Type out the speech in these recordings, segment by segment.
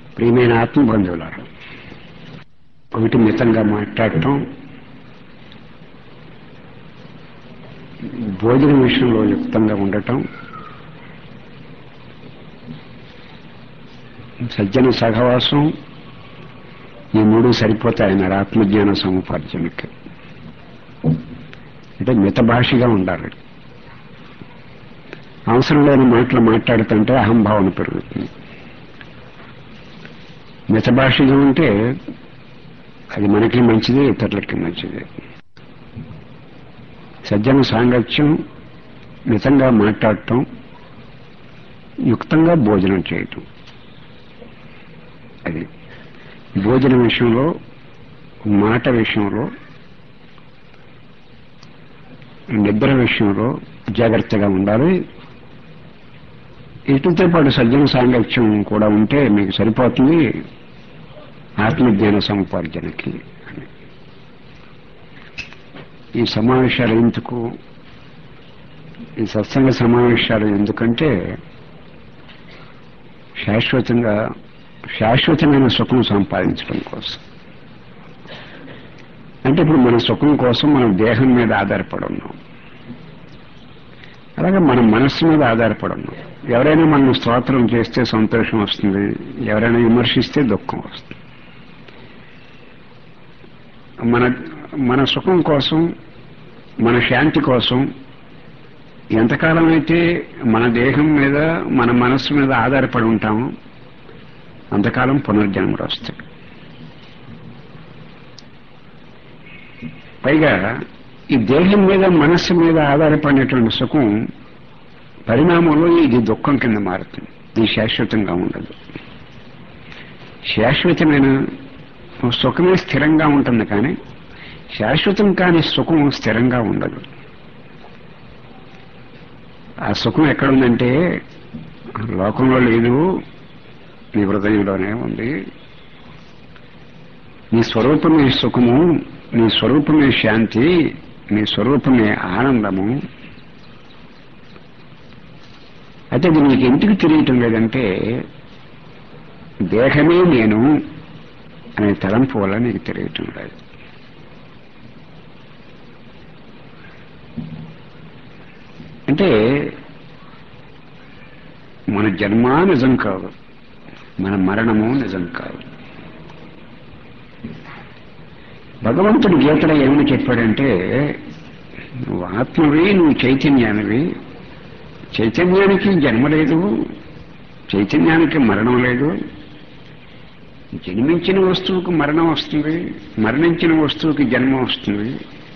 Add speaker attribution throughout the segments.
Speaker 1: ప్రియమైన ఆత్మ బంధువులారు ఒకటి మితంగా మాట్లాడటం భోజన విషయంలో యుక్తంగా ఉండటం సజ్జన సహవాసం ఈ మూడు సరిపోతాయన్నారు ఆత్మజ్ఞాన సముపార్జనకి అంటే మితభాషిగా ఉండాలి అవసరం లేని మాటలు మాట్లాడుతుంటే అహంభావన పెరుగుతుంది మితభాషిగా ఉంటే అది మనకి మంచిది ఇతరులకి మంచిది సజ్జన సాంగత్యం మితంగా మాట్లాడటం యుక్తంగా భోజనం చేయటం అది భోజన విషయంలో మాట విషయంలో నిద్ర విషయంలో జాగ్రత్తగా ఉండాలి ఇటుతో పాటు సజ్జన సాంగత్యం కూడా ఉంటే మీకు సరిపోతుంది ఆత్మజ్ఞాన సముపార్జనకి అని ఈ సమావేశాలు ఎందుకు ఈ సత్సంగ సమావేశాలు ఎందుకంటే శాశ్వతంగా శాశ్వతమైన సుఖం సంపాదించడం కోసం అంటే ఇప్పుడు మన సుఖం కోసం మనం దేహం మీద ఆధారపడి ఉన్నాం అలాగే మన మనస్సు మీద ఆధారపడి ఉన్నాం ఎవరైనా మనం స్తోత్రం చేస్తే సంతోషం వస్తుంది ఎవరైనా విమర్శిస్తే దుఃఖం వస్తుంది మన మన సుఖం కోసం మన శాంతి కోసం ఎంతకాలం అయితే మన దేహం మీద మన మనస్సు మీద ఆధారపడి ఉంటామో అంతకాలం పునర్జన్మలు వస్తాయి పైగా ఈ దేహం మీద మనస్సు మీద ఆధారపడినటువంటి సుఖం పరిణామంలో ఇది దుఃఖం కింద మారుతుంది ఇది శాశ్వతంగా ఉండదు శాశ్వతమైన సుఖమే స్థిరంగా ఉంటుంది కానీ శాశ్వతం కాని సుఖం స్థిరంగా ఉండదు ఆ సుఖం ఎక్కడుందంటే లోకంలో లేదు నీ హృదయంలోనే ఉంది నీ స్వరూపమే సుఖము నీ స్వరూపమే శాంతి నీ స్వరూపమే ఆనందము అయితే ఇది నీకు ఎందుకు తెలియటం లేదంటే దేహమే నేను అనే తలంపు వల్ల నీకు తెలియటం లేదు అంటే మన జన్మ నిజం కాదు మన మరణము నిజం కాదు భగవంతుడు గీతలో ఏమని చెప్పాడంటే నువ్వు ఆత్మవి నువ్వు చైతన్యానివి చైతన్యానికి జన్మ లేదు చైతన్యానికి మరణం లేదు జన్మించిన వస్తువుకు మరణం వస్తుంది మరణించిన వస్తువుకి జన్మ వస్తుంది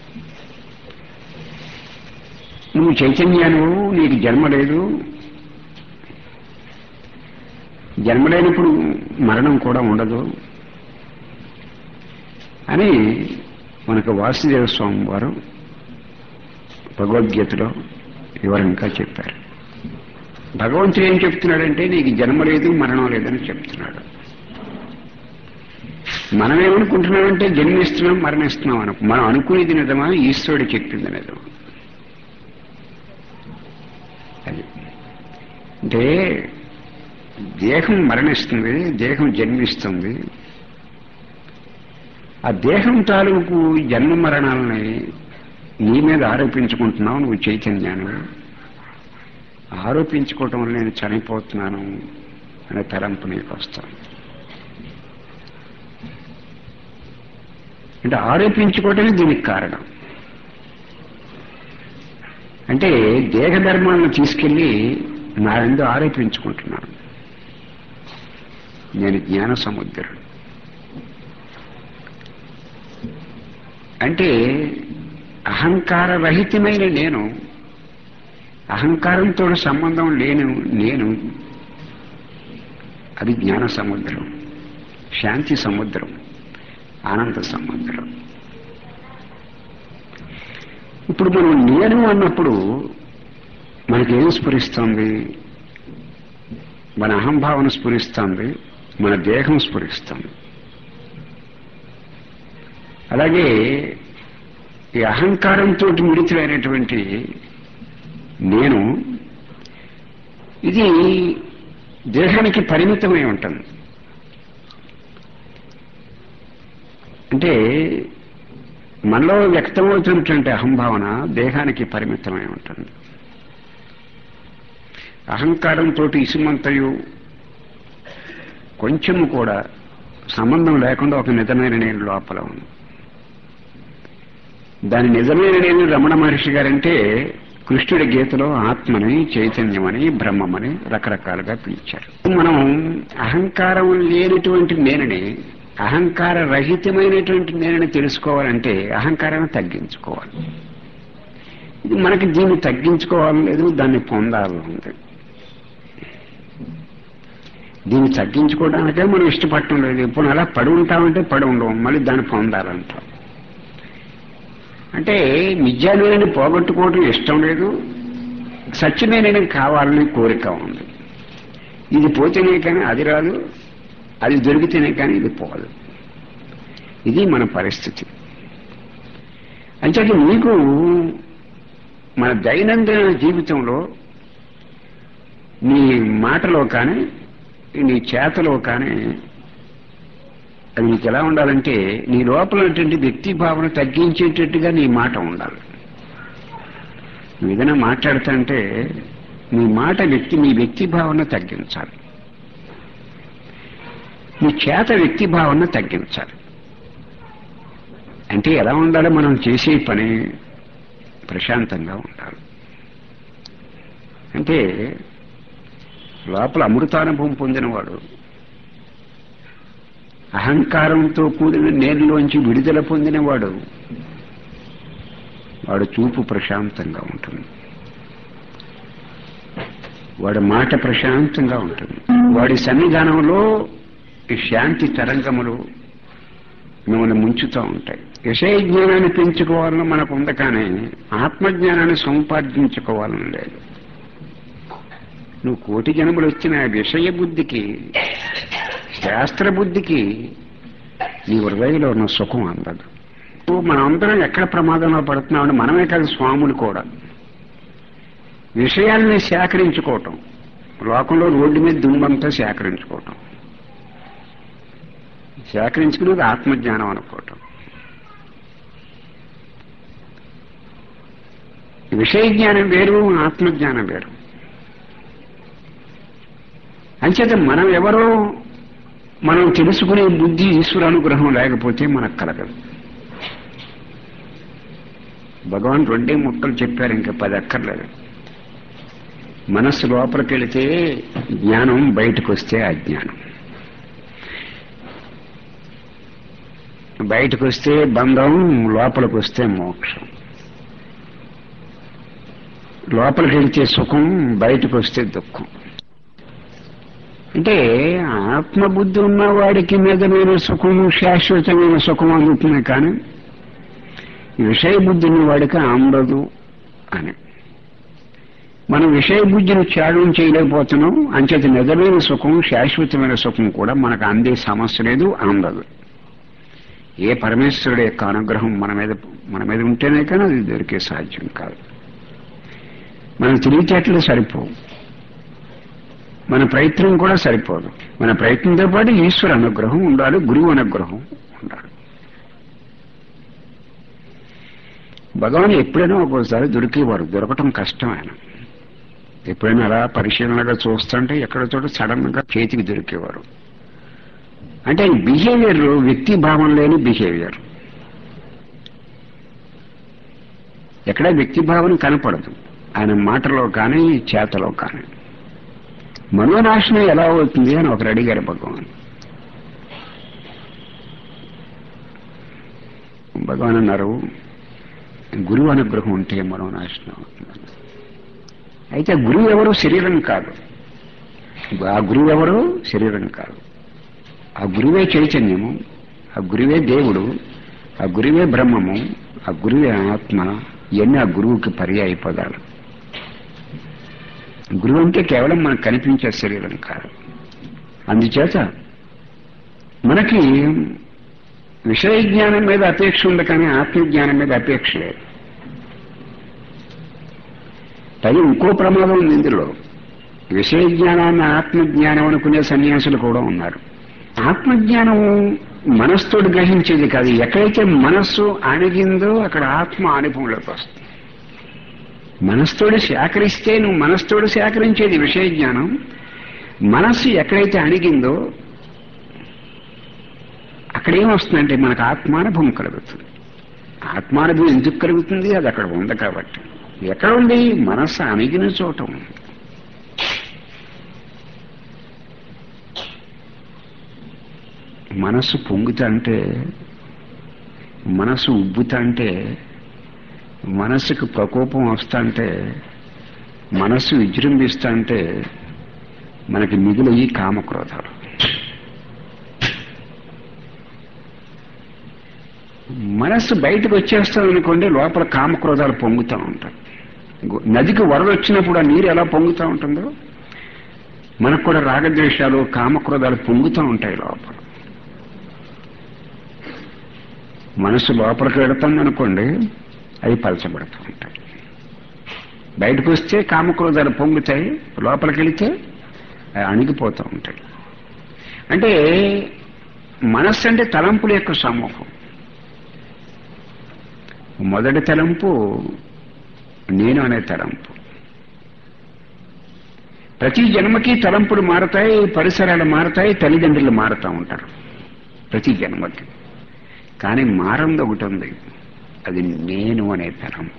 Speaker 1: నువ్వు చైతన్యాను నీకు జన్మ లేదు జన్మ లేనప్పుడు మరణం కూడా ఉండదు అని మనకు వాసుదేవ స్వామి వారు భగవద్గీతలో వివరంగా చెప్పారు భగవంతుడు ఏం చెప్తున్నాడంటే నీకు జన్మ లేదు మరణం లేదని చెప్తున్నాడు మనం ఏమనుకుంటున్నామంటే జన్మిస్తున్నాం మరణిస్తున్నాం అను మనం అనుకునేది నిజమా ఈశ్వరుడు చెప్పింది నిజమా అది అంటే దేహం మరణిస్తుంది దేహం జన్మిస్తుంది ఆ దేహం తాలూకు జన్మ మరణాలని నీ మీద ఆరోపించుకుంటున్నావు నువ్వు చైతన్యాన్ని ఆరోపించుకోవటం వల్ల నేను చనిపోతున్నాను అనే తలంపు నీకు వస్తాను అంటే ఆరోపించుకోవటమే దీనికి కారణం అంటే దేహ ధర్మాలను తీసుకెళ్లి నా ఎందు ఆరోపించుకుంటున్నాను నేను జ్ఞాన సముద్రుడు అంటే అహంకార రహితమైన నేను అహంకారంతో సంబంధం లేను నేను అది జ్ఞాన సముద్రం శాంతి సముద్రం ఆనంద సముద్రం ఇప్పుడు మనం నేను అన్నప్పుడు మనకేం స్ఫురిస్తుంది మన అహంభావన స్ఫురిస్తుంది మన దేహం స్ఫురిస్తుంది అలాగే ఈ అహంకారంతో మిడితులైనటువంటి నేను ఇది దేహానికి పరిమితమై ఉంటుంది అంటే మనలో వ్యక్తమవుతున్నటువంటి అహంభావన దేహానికి పరిమితమై ఉంటుంది అహంకారంతో ఇసుమంతయు కొంచెము కూడా సంబంధం లేకుండా ఒక నిజమైన నేను లోపల ఉంది దాని నిజమైన నేను రమణ మహర్షి గారంటే కృష్ణుడి గీతలో ఆత్మని చైతన్యమని బ్రహ్మమని రకరకాలుగా పిలిచారు మనం అహంకారం లేనటువంటి నేనని అహంకార రహితమైనటువంటి నేనని తెలుసుకోవాలంటే అహంకారాన్ని తగ్గించుకోవాలి ఇది మనకి దీన్ని తగ్గించుకోవాలని లేదు దాన్ని పొందాలని ఉంది దీన్ని తగ్గించుకోవడానికే మనం ఇష్టపడటం లేదు ఇప్పుడు అలా పడి ఉంటామంటే పడి ఉండవు మళ్ళీ దాన్ని పొందాలంటాం అంటే మిథ్యానేనని పోగొట్టుకోవడం ఇష్టం లేదు సత్యమేనని కావాలని కోరిక ఉంది ఇది పోతేనే కానీ అది రాదు అది దొరికితేనే కానీ ఇది పోదు ఇది మన పరిస్థితి అంచేత నీకు మన దైనందిన జీవితంలో నీ మాటలో కానీ నీ చేతలో కానీ అది నీకు ఎలా ఉండాలంటే నీ లోపల ఉన్నటువంటి వ్యక్తి భావన తగ్గించేటట్టుగా నీ మాట ఉండాలి నువ్వు ఏదైనా మాట్లాడుతుంటే నీ మాట వ్యక్తి నీ వ్యక్తి భావన తగ్గించాలి నీ చేత వ్యక్తి భావన తగ్గించాలి అంటే ఎలా ఉండాలి మనం చేసే పని ప్రశాంతంగా ఉండాలి అంటే లోపల అమృతానుభవం పొందినవాడు అహంకారంతో కూడిన నేరులోంచి విడుదల పొందినవాడు వాడు చూపు ప్రశాంతంగా ఉంటుంది వాడి మాట ప్రశాంతంగా ఉంటుంది వాడి సన్నిధానంలో ఈ శాంతి తరంగములు మిమ్మల్ని ముంచుతూ ఉంటాయి విషయ జ్ఞానాన్ని పెంచుకోవాలని మనకు ఉంది కానీ ఆత్మజ్ఞానాన్ని సంపాదించుకోవాలని లేదు నువ్వు కోటి జనములు వచ్చిన విషయ బుద్ధికి శాస్త్ర బుద్ధికి నీ హృదయంలో ఉన్న సుఖం అందదు మనందరం ఎక్కడ ప్రమాదంలో పడుతున్నామని మనమే కాదు స్వాములు కూడా విషయాల్ని సేకరించుకోవటం లోకంలో రోడ్డు మీద దుమ్మంతా సేకరించుకోవటం సేకరించుకునేది ఆత్మజ్ఞానం అనుకోవటం విషయ జ్ఞానం వేరు ఆత్మజ్ఞానం వేరు అంచేత మనం ఎవరో మనం తెలుసుకునే బుద్ధి ఈశ్వర అనుగ్రహం లేకపోతే మనకు కలగదు భగవాన్ రెండే ముక్కలు చెప్పారు ఇంకా పది అక్కర్లేదు మనస్సు లోపలికి వెళితే జ్ఞానం బయటకు వస్తే అజ్ఞానం బయటకు వస్తే బంధం లోపలికి వస్తే మోక్షం లోపలికి వెళితే సుఖం బయటకు వస్తే దుఃఖం అంటే ఆత్మబుద్ధి ఉన్నవాడికి మీదమైన సుఖము శాశ్వతమైన సుఖం అందుతుంది కానీ విషయ బుద్ధి ఉన్నవాడికి అందదు అని మనం విషయ బుద్ధిని త్యాగం చేయలేకపోతున్నాం అంచేత నిజమైన సుఖం శాశ్వతమైన సుఖం కూడా మనకు అందే సమస్య లేదు అందదు ఏ పరమేశ్వరుడు యొక్క అనుగ్రహం మన మీద మన మీద ఉంటేనే కానీ అది దొరికే సాధ్యం కాదు మన తెలివితేటలు సరిపోవు మన ప్రయత్నం కూడా సరిపోదు మన ప్రయత్నంతో పాటు ఈశ్వర అనుగ్రహం ఉండాలి గురువు అనుగ్రహం ఉండాలి భగవాన్ ఎప్పుడైనా ఒక్కోసారి దొరికేవారు దొరకటం కష్టం ఆయన ఎప్పుడైనా అలా పరిశీలనగా చూస్తుంటే ఎక్కడ చోట సడన్ గా చేతికి దొరికేవారు అంటే ఆయన బిహేవియర్ వ్యక్తి భావం లేని బిహేవియర్ ఎక్కడ వ్యక్తి భావన కనపడదు ఆయన మాటలో కానీ చేతలో కానీ మనోనాశనం ఎలా అవుతుంది అని ఒకరు అడిగారు భగవాన్ భగవాన్ అన్నారు గురువు అనుగ్రహం ఉంటే మనోనాశనం అవుతుంది అయితే గురువు ఎవరు శరీరం కాదు ఆ గురువు ఎవరు శరీరం కాదు ఆ గురువే చైతన్యము ఆ గురువే దేవుడు ఆ గురువే బ్రహ్మము ఆ గురువే ఆత్మ ఇవన్నీ ఆ గురువుకి పర్యాయ పదాలు గురువు అంటే కేవలం మనకు కనిపించే శరీరం కాదు అందుచేత మనకి విషయ జ్ఞానం మీద అపేక్ష ఉంది కానీ ఆత్మజ్ఞానం మీద అపేక్ష లేదు పది ఇంకో ప్రమాదం ఉంది ఇందులో విషయ జ్ఞానాన్ని ఆత్మజ్ఞానం అనుకునే సన్యాసులు కూడా ఉన్నారు ఆత్మజ్ఞానం మనస్సుతోటి గ్రహించేది కాదు ఎక్కడైతే మనస్సు అణిగిందో అక్కడ ఆత్మ అనుభవంలోకి వస్తుంది మనస్సుతోటి సేకరిస్తే నువ్వు మనస్సుతోటి సేకరించేది విషయ జ్ఞానం మనస్సు ఎక్కడైతే అణిగిందో అక్కడ ఏమొస్తుందంటే మనకు ఆత్మానుభవం కలుగుతుంది ఆత్మానుభవం ఎందుకు కలుగుతుంది అది అక్కడ ఉంది కాబట్టి ఎక్కడ ఉంది మనస్సు అణిగిన చోట ఉంది మనస్సు పొంగుతా అంటే మనస్సు ఉబ్బుతా అంటే మనస్సుకు ప్రకోపం వస్తా అంటే మనస్సు విజృంభిస్తా అంటే మనకి మిగులయ్యి కామక్రోధాలు మనస్సు బయటకు వచ్చేస్తాం అనుకోండి లోపల కామక్రోధాలు పొంగుతూ ఉంటాయి గు- నదికి వరద వచ్చినప్పుడు ఆ నీరు ఎలా పొంగుతూ ఉంటుందో మనకు కూడా రాగద్వేషాలు కామక్రోధాలు పొంగుతూ ఉంటాయి లోపల మనసు లోపలికి వెళుతుంది అనుకోండి అవి పలచబడుతూ ఉంటాయి బయటకు వస్తే కామక్రోధాలు పొంగుతాయి లోపలికి వెళితే అవి అణిగిపోతూ ఉంటాయి అంటే మనస్సు అంటే తలంపుల యొక్క సమూహం మొదటి తలంపు నేను అనే తలంపు ప్రతి జన్మకి తలంపులు మారతాయి పరిసరాలు మారతాయి తల్లిదండ్రులు మారుతూ ఉంటారు ప్రతి జన్మకి కానీ మారంది ఒకటి ఉంది అది నేను అనే తలంపు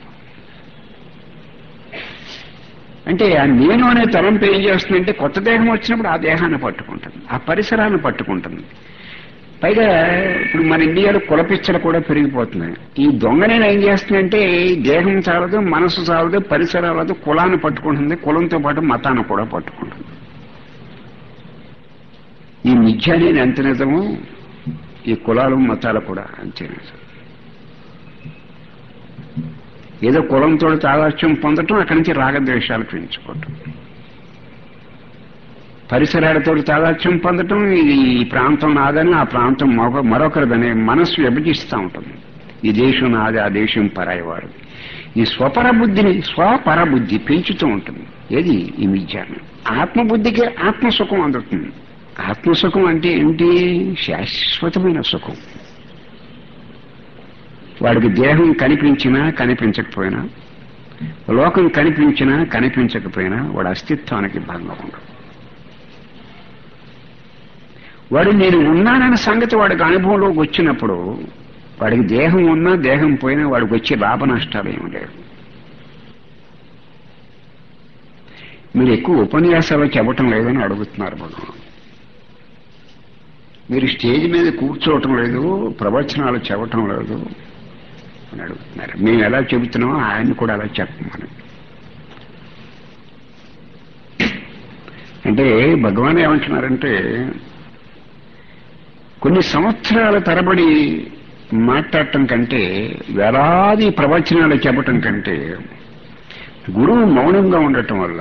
Speaker 1: అంటే ఆ నేను అనే తలంపు ఏం చేస్తుందంటే కొత్త దేహం వచ్చినప్పుడు ఆ దేహాన్ని పట్టుకుంటుంది ఆ పరిసరాలను పట్టుకుంటుంది పైగా ఇప్పుడు మన ఇండియాలో కులపిచ్చలు కూడా పెరిగిపోతున్నాయి ఈ దొంగనేను ఏం చేస్తుందంటే దేహం చాలదు మనసు చాలదు పరిసరాలదు కులాన్ని పట్టుకుంటుంది కులంతో పాటు మతాన్ని కూడా పట్టుకుంటుంది ఈ మిథ్య నేను ఎంత నిజమో ఈ కులాలు మతాలు కూడా అంతే నిజం ఏదో కులంతో తాదాత్యం పొందటం అక్కడి నుంచి రాగద్వేషాలు పెంచుకోవటం పరిసరాలతో తాదాత్యం పొందటం ఇది ఈ ప్రాంతం నాదని ఆ ప్రాంతం మరొక- మరొకరిదనే మనస్సు విభజిస్తూ ఉంటుంది ఈ దేశం నాది ఆ దేశం పరాయివాడు ఈ స్వపర బుద్ధిని స్వపర బుద్ధి పెంచుతూ ఉంటుంది ఏది ఈ విజ్ఞానం ఆత్మబుద్ధికి ఆత్మసుఖం అందుతుంది ఆత్మసుఖం అంటే ఏంటి శాశ్వతమైన సుఖం వాడికి దేహం కనిపించినా కనిపించకపోయినా లోకం కనిపించినా కనిపించకపోయినా వాడి అస్తిత్వానికి భంగం ఉండదు వాడు నేను ఉన్నానన్న సంగతి వాడికి అనుభవంలోకి వచ్చినప్పుడు వాడికి దేహం ఉన్నా దేహం పోయినా వాడికి వచ్చే లాభ నష్టాలు ఏమి లేవు మీరు ఎక్కువ ఉపన్యాసాలు చెప్పటం లేదని అడుగుతున్నారు భగవాన్ మీరు స్టేజ్ మీద కూర్చోవటం లేదు ప్రవచనాలు చెప్పటం లేదు అని అడుగుతున్నారు మేము ఎలా చెబుతున్నామో ఆయన కూడా అలా చెప్పమని అంటే భగవాన్ ఏమంటున్నారంటే కొన్ని సంవత్సరాల తరబడి మాట్లాడటం కంటే వేలాది ప్రవచనాలు చెప్పటం కంటే గురువు మౌనంగా ఉండటం వల్ల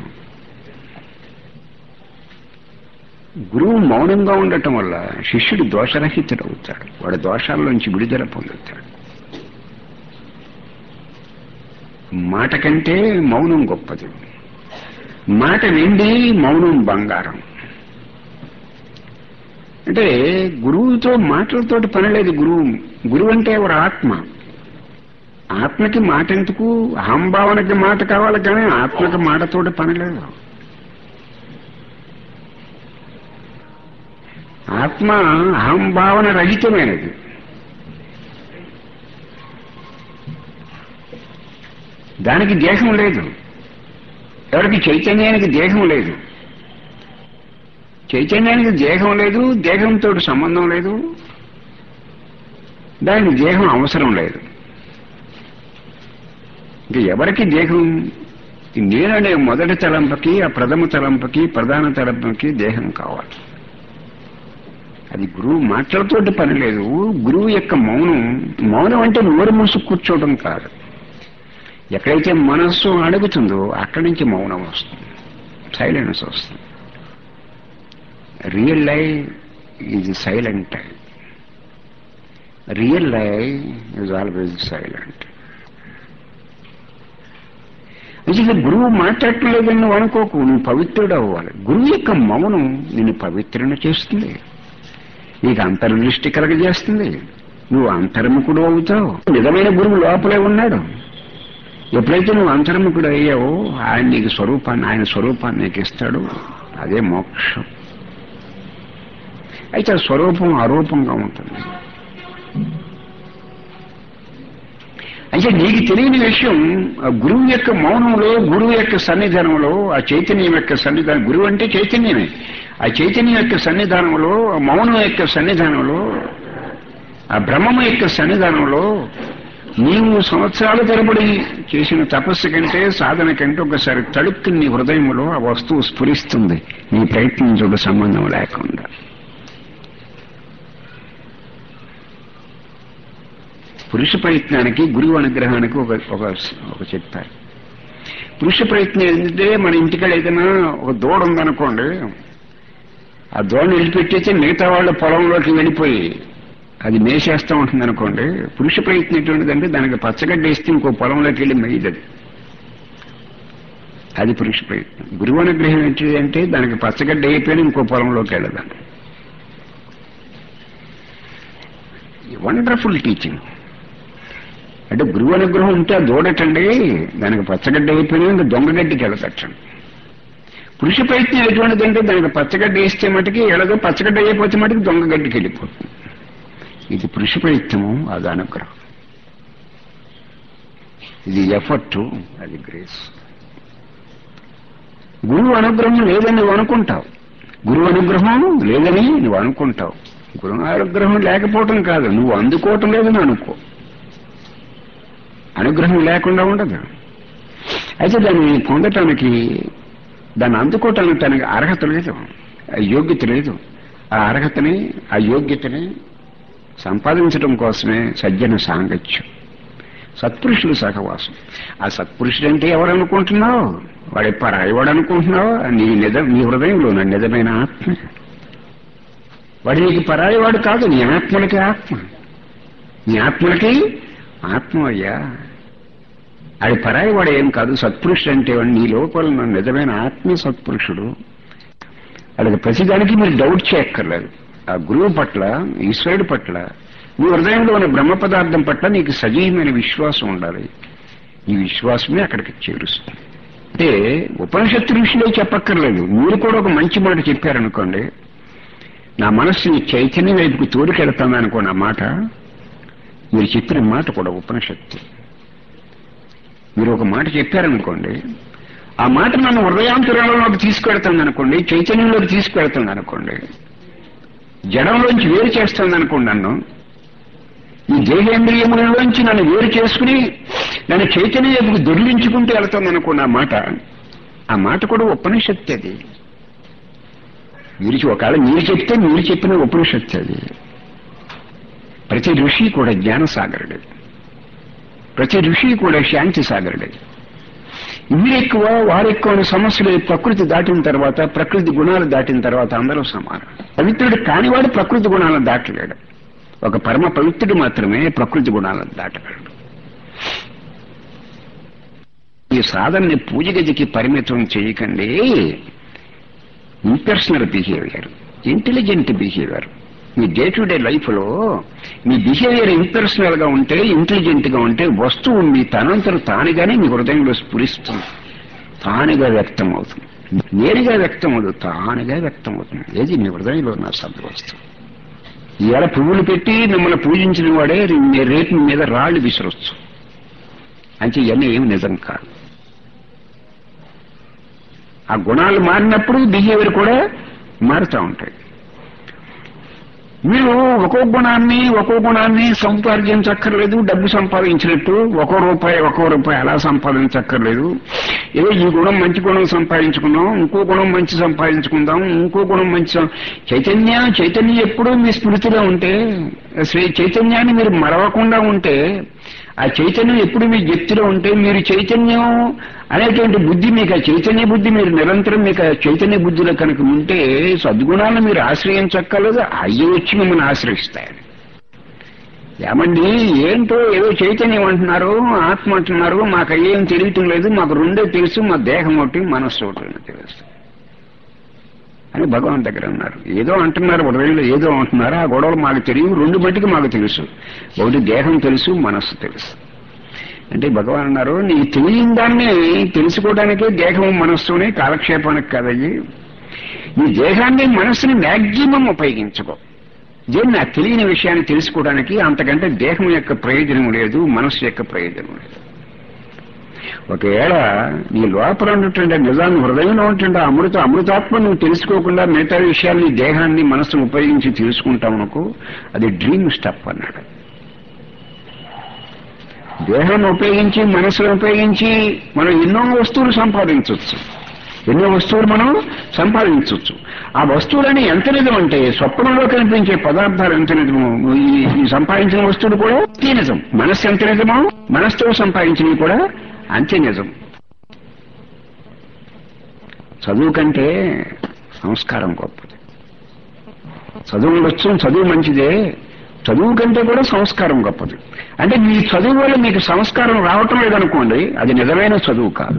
Speaker 1: గురువు మౌనంగా ఉండటం వల్ల శిష్యుడు దోషరహితుడవుతాడు వాడు దోషాల్లోంచి విడుదల పొందుతాడు మాట కంటే మౌనం గొప్పది మాట వెండి మౌనం బంగారం అంటే గురువుతో మాటలతోటి పని లేదు గురువు గురువు అంటే ఒక ఆత్మ ఆత్మకి మాట ఎందుకు అహంభావనకి మాట కావాలి కానీ ఆత్మకి మాటతోటి పని లేదు ఆత్మ అహంభావన రహితమైనది దానికి దేహం లేదు ఎవరికి చైతన్యానికి దేహం లేదు చైతన్యానికి దేహం లేదు దేహంతో సంబంధం లేదు దానికి దేహం అవసరం లేదు ఇంకా ఎవరికి దేహం ఈ నేననే మొదటి తలంపకి ఆ ప్రథమ తలంపకి ప్రధాన తలంపకి దేహం కావాలి అది గురువు మాటలతోటి పని లేదు గురువు యొక్క మౌనం మౌనం అంటే నోరు మూసు కూర్చోవడం కాదు ఎక్కడైతే మనస్సు అడుగుతుందో అక్కడి నుంచి మౌనం వస్తుంది సైలెన్స్ వస్తుంది real life is silent time real life is always silent అసలు గురువు మాట్లాడటం లేదని నువ్వు అనుకోకు నువ్వు పవిత్రుడు అవ్వాలి గురువు యొక్క మౌనం నిన్ను పవిత్రన చేస్తుంది నీకు అంతర్దృష్టి కలగజేస్తుంది నువ్వు అంతర్ముఖుడు అవుతావు నిజమైన గురువు లోపలే ఉన్నాడు ఎప్పుడైతే నువ్వు అంతర్ముఖుడు అయ్యావో ఆయన నీకు స్వరూపాన్ని ఆయన స్వరూపాన్ని నీకు ఇస్తాడు అదే మోక్షం అయితే ఆ స్వరూపం అరూపంగా ఉంటుంది అంటే నీకు తెలియని విషయం ఆ గురువు యొక్క మౌనంలో గురువు యొక్క సన్నిధానంలో ఆ చైతన్యం యొక్క సన్నిధానం గురువు అంటే చైతన్యమే ఆ చైతన్యం యొక్క సన్నిధానంలో ఆ మౌనం యొక్క సన్నిధానంలో ఆ బ్రహ్మము యొక్క సన్నిధానంలో నీవు సంవత్సరాల తరబడి చేసిన తపస్సు కంటే సాధన కంటే ఒకసారి తడుక్కు నీ హృదయంలో ఆ వస్తువు స్ఫురిస్తుంది నీ ప్రయత్నం చూడ సంబంధం లేకుండా పురుష ప్రయత్నానికి గురువు అనుగ్రహానికి ఒక ఒక ఒక చెప్పారు పురుష ప్రయత్నం ఏంటంటే మన ఇంటికాడ ఏదైనా ఒక దూడ ఉందనుకోండి ఆ దూడని వదిలిపెట్టేస్తే మిగతా వాళ్ళ పొలంలోకి వెళ్ళిపోయి అది మేసేస్తూ ఉంటుంది అనుకోండి పురుష ప్రయత్నం ఎటువంటిదంటే దానికి పచ్చగడ్డ వేస్తే ఇంకో పొలంలోకి వెళ్ళి మేయదది అది పురుష ప్రయత్నం గురువు అనుగ్రహం ఏంటిదంటే దానికి పచ్చగడ్డ అయిపోయినా ఇంకో పొలంలోకి వెళ్ళదండి వండర్ఫుల్ టీచింగ్ అంటే గురువు అనుగ్రహం ఉంటే ఆ దూడటండి దానికి పచ్చగడ్డ అయిపోయినా ఇంకా దొంగగడ్డికి వెళ్ళదట్టండి పురుష ప్రయత్నం ఎటువంటిదంటే దానికి పచ్చగడ్డ వేస్తే మటుకి ఎలాగో పచ్చగడ్డ అయిపోతే మటుకు దొంగగడ్డికి వెళ్ళిపోతుంది ఇది పురుష ప్రయత్నము అది అనుగ్రహం ఇది ఎఫర్ట్ అది గ్రేస్ గురువు అనుగ్రహం లేదని నువ్వు అనుకుంటావు గురువు అనుగ్రహం లేదని నువ్వు అనుకుంటావు గురువు అనుగ్రహం లేకపోవటం కాదు నువ్వు అందుకోవటం లేదని అనుకో అనుగ్రహం లేకుండా ఉండదు అయితే దాన్ని పొందటానికి దాన్ని అందుకోవటానికి తనకి అర్హత లేదు ఆ యోగ్యత లేదు ఆ అర్హతని ఆ యోగ్యతని సంపాదించడం కోసమే సజ్జన సాంగత్యం సత్పురుషులు సహవాసం ఆ సత్పురుషుడు అంటే ఎవరు అనుకుంటున్నావు వాడి పరాయివాడు అనుకుంటున్నావు నీ నిజ నీ హృదయంలో నా నిజమైన ఆత్మ వాడు నీకు పరాయివాడు కాదు నీ ఆత్మలకి ఆత్మ నీ ఆత్మలకి ఆత్మ అయ్యా అది పరాయివాడు ఏం కాదు సత్పురుషుడు అంటే వాడు నీ లోపల ఉన్న నిజమైన ఆత్మ సత్పురుషుడు వాళ్ళకి ప్రతిదానికి మీరు డౌట్ చేయక్కర్లేదు ఆ గురువు పట్ల ఈశ్వరుడి పట్ల నీ హృదయంలో ఉన్న బ్రహ్మ పదార్థం పట్ల నీకు సజీవమైన విశ్వాసం ఉండాలి ఈ విశ్వాసమే అక్కడికి చేరుస్తుంది అంటే ఉపనిషత్తు ఋషులే చెప్పక్కర్లేదు మీరు కూడా ఒక మంచి మాట చెప్పారనుకోండి నా మనస్సుని చైతన్యం వైపుకు తోడుకెళ్తాను అనుకోండి ఆ మాట మీరు చెప్పిన మాట కూడా ఉపనిషత్తు మీరు ఒక మాట చెప్పారనుకోండి ఆ మాట నన్ను హృదయాంతరంలోకి తీసుకెళ్తుంది అనుకోండి చైతన్యంలోకి తీసుకెళ్తుంది అనుకోండి జడంలోంచి వేరు చేస్తుంది అనుకోండి నన్ను ఈ దేహేంద్రియములలోంచి నన్ను వేరు చేసుకుని నన్ను చైతన్యకు దొర్లించుకుంటూ వెళ్తుంది అనుకోండి ఆ మాట ఆ మాట కూడా ఉపనిషత్తు అది మీరు ఒకవేళ మీరు చెప్తే మీరు చెప్పిన ఉపనిషత్తు అది ప్రతి ఋషి కూడా జ్ఞానసాగరుడు ప్రతి ఋషి కూడా శాంతి సాగరుడు వీరెక్కువ వారెక్కువ అనే సమస్యలు ప్రకృతి దాటిన తర్వాత ప్రకృతి గుణాలు దాటిన తర్వాత అందరూ సమానం పవిత్రుడు కానివాడు ప్రకృతి గుణాలను దాటలేడు ఒక పరమ పవిత్రుడు మాత్రమే ప్రకృతి గుణాలను దాటగలడు ఈ సాధనని పూజ గదికి పరిమితం చేయకండి ఇంపర్సనల్ బిహేవియర్ ఇంటెలిజెంట్ బిహేవియర్ మీ డే టు డే లైఫ్ లో మీ బిహేవియర్ ఇంపర్సనల్ గా ఉంటే ఇంటెలిజెంట్ గా ఉంటే వస్తువు మీ తనంతరం తానుగానే మీ హృదయంలో స్ఫురిస్తుంది తానుగా వ్యక్తం అవుతుంది నేరుగా వ్యక్తం అవుతుంది తానుగా వ్యక్తం అవుతుంది ఏది మీ హృదయంలో ఉన్న సద్వస్తువు ఇవాళ పువ్వులు పెట్టి మిమ్మల్ని పూజించిన వాడే రేపు మీ మీద రాళ్లు విసరొచ్చు అంటే ఇవన్నీ ఏమి నిజం కాదు ఆ గుణాలు మారినప్పుడు బిహేవియర్ కూడా మారుతూ ఉంటాయి మీరు ఒక్కో గుణాన్ని ఒక్కో గుణాన్ని సంపాదించక్కర్లేదు డబ్బు సంపాదించినట్టు ఒక్కో రూపాయి ఒక్కో రూపాయి అలా సంపాదించక్కర్లేదు ఏదో ఈ గుణం మంచి గుణం సంపాదించుకుందాం ఇంకో గుణం మంచి సంపాదించుకుందాం ఇంకో గుణం మంచి సం- చైతన్య చైతన్యం ఎప్పుడూ మీ స్మృతిలో ఉంటే శ్రీ చైతన్యాన్ని మీరు మరవకుండా ఉంటే ఆ చైతన్యం ఎప్పుడు మీ వ్యక్తిలో ఉంటే మీరు చైతన్యం అనేటువంటి బుద్ధి మీకు ఆ చైతన్య బుద్ధి మీరు నిరంతరం మీకు ఆ చైతన్య బుద్ధిలో కనుక ఉంటే సద్గుణాలను మీరు ఆశ్రయించక్కర్లేదు అయ్యి వచ్చి మిమ్మల్ని ఆశ్రయిస్తాయని ఏమండి ఏంటో ఏదో చైతన్యం అంటున్నారు ఆత్మ అంటున్నారు మాకు అయ్యేం తెలియటం లేదు మాకు రెండే తెలుసు మా దేహం ఒకటి మనస్సు ఒకటి తెలుసు అని భగవాన్ దగ్గర అన్నారు ఏదో అంటున్నారు హృదయంలో ఏదో అంటున్నారు ఆ గొడవలు మాకు తెలియవు రెండు మట్టికి మాకు తెలుసు ఒకటి దేహం తెలుసు మనస్సు తెలుసు అంటే భగవాన్ అన్నారు నీకు తెలియని దాన్ని తెలుసుకోవడానికే దేహం మనస్సుని కాలక్షేపానికి కదయ్యి నీ దేహాన్ని మనస్సుని మ్యాక్సిమం ఉపయోగించుకో దేన్ని నాకు తెలియని విషయాన్ని తెలుసుకోవడానికి అంతకంటే దేహం యొక్క ప్రయోజనం లేదు మనస్సు యొక్క ప్రయోజనం లేదు ఒకవేళ నీ లోపల ఉన్నటువంటి నిజాన్ని హృదయంలో ఉంటుండే అమృత అమృతాత్మ నువ్వు తెలుసుకోకుండా మిగతా విషయాలు నీ దేహాన్ని మనస్సును ఉపయోగించి తెలుసుకుంటావు అనుకో అది డ్రీమ్ స్టప్ అన్నాడు దేహాన్ని ఉపయోగించి మనసును ఉపయోగించి మనం ఎన్నో వస్తువులు సంపాదించవచ్చు ఎన్నో వస్తువులు మనం సంపాదించవచ్చు ఆ వస్తువులని ఎంత నిజం అంటే స్వప్నంలో కనిపించే పదార్థాలు ఎంత నిజమో ఈ ఈ సంపాదించిన వస్తువులు కూడా అంతే నిజం మనస్సు ఎంత నిజమో మనస్సుతో సంపాదించినవి కూడా అంతే నిజం చదువు కంటే సంస్కారం గొప్పది చదువు ఉండొచ్చు చదువు మంచిదే చదువు కంటే కూడా సంస్కారం గొప్పది అంటే మీ చదువు వల్ల మీకు సంస్కారం రావటం లేదనుకోండి అది నిజమైన చదువు కాదు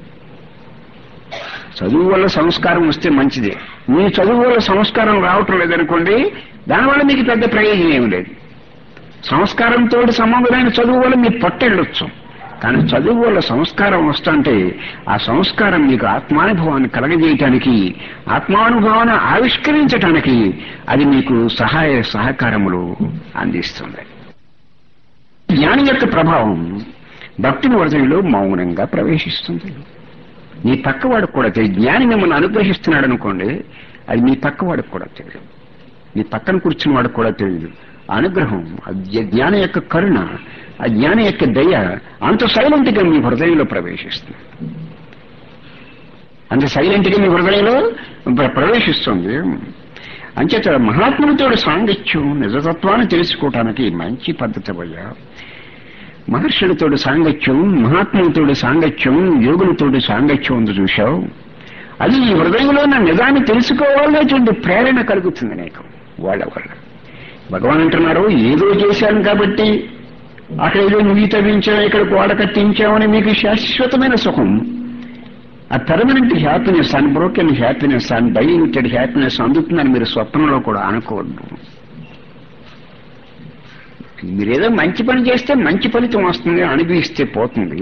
Speaker 1: చదువు వల్ల సంస్కారం వస్తే మంచిదే మీ చదువు వల్ల సంస్కారం రావటం లేదనుకోండి దానివల్ల మీకు పెద్ద ప్రయోజనం ఏమి లేదు సంస్కారంతో సంబంధమైన చదువు వల్ల మీరు పట్టెళ్ళొచ్చు కానీ చదువు వల్ల సంస్కారం వస్తుంటే ఆ సంస్కారం మీకు ఆత్మానుభవాన్ని కలగజేయటానికి ఆత్మానుభవాన్ని ఆవిష్కరించటానికి అది మీకు సహాయ సహకారములు అందిస్తుంది జ్ఞాని యొక్క ప్రభావం భక్తుని హృదయంలో మౌనంగా ప్రవేశిస్తుంది నీ పక్కవాడికి కూడా తెలియదు జ్ఞాని మిమ్మల్ని అనుగ్రహిస్తున్నాడు అనుకోండి అది మీ పక్కవాడికి కూడా తెలియదు నీ పక్కన కూర్చున్న వాడికి కూడా తెలియదు ఆ అనుగ్రహం ఆ జ్ఞానం యొక్క కరుణ ఆ జ్ఞానం యొక్క దయ అంత సైలెంట్ గా మీ హృదయంలో ప్రవేశిస్తుంది అంత సైలెంట్ గా మీ హృదయంలో ప్ర- ప్రవేశిస్తుంది అంచేత మహాత్ములతోటి సాంగత్యం నిజతత్వాన్ని తెలుసుకోవటానికి మంచి పద్ధతి అయ్యా మహర్షులతోటి సాంగత్యం మహాత్ములతోటి సాంగత్యం యోగులతోటి సాంగత్యం ఉంది చూశావు అది ఈ హృదయంలో ఉన్న నిజాన్ని తెలుసుకోవాలనేటువంటి ప్రేరణ కలుగుతుంది నీకు వాళ్ళ వల్ల భగవాన్ అంటున్నారు ఏదో చేశాను కాబట్టి అక్కడ ఏదో నువ్వు తవ్వించావు ఇక్కడ గోడ కట్టించావని మీకు శాశ్వతమైన సుఖం ఆ permanent happiness unbroken happiness undiluted happiness అందుతుందని మీరు స్వప్నంలో కూడా అనుకోవద్దు మీరేదో మంచి పని చేస్తే మంచి ఫలితం వస్తుంది అనుభవిస్తే పోతుంది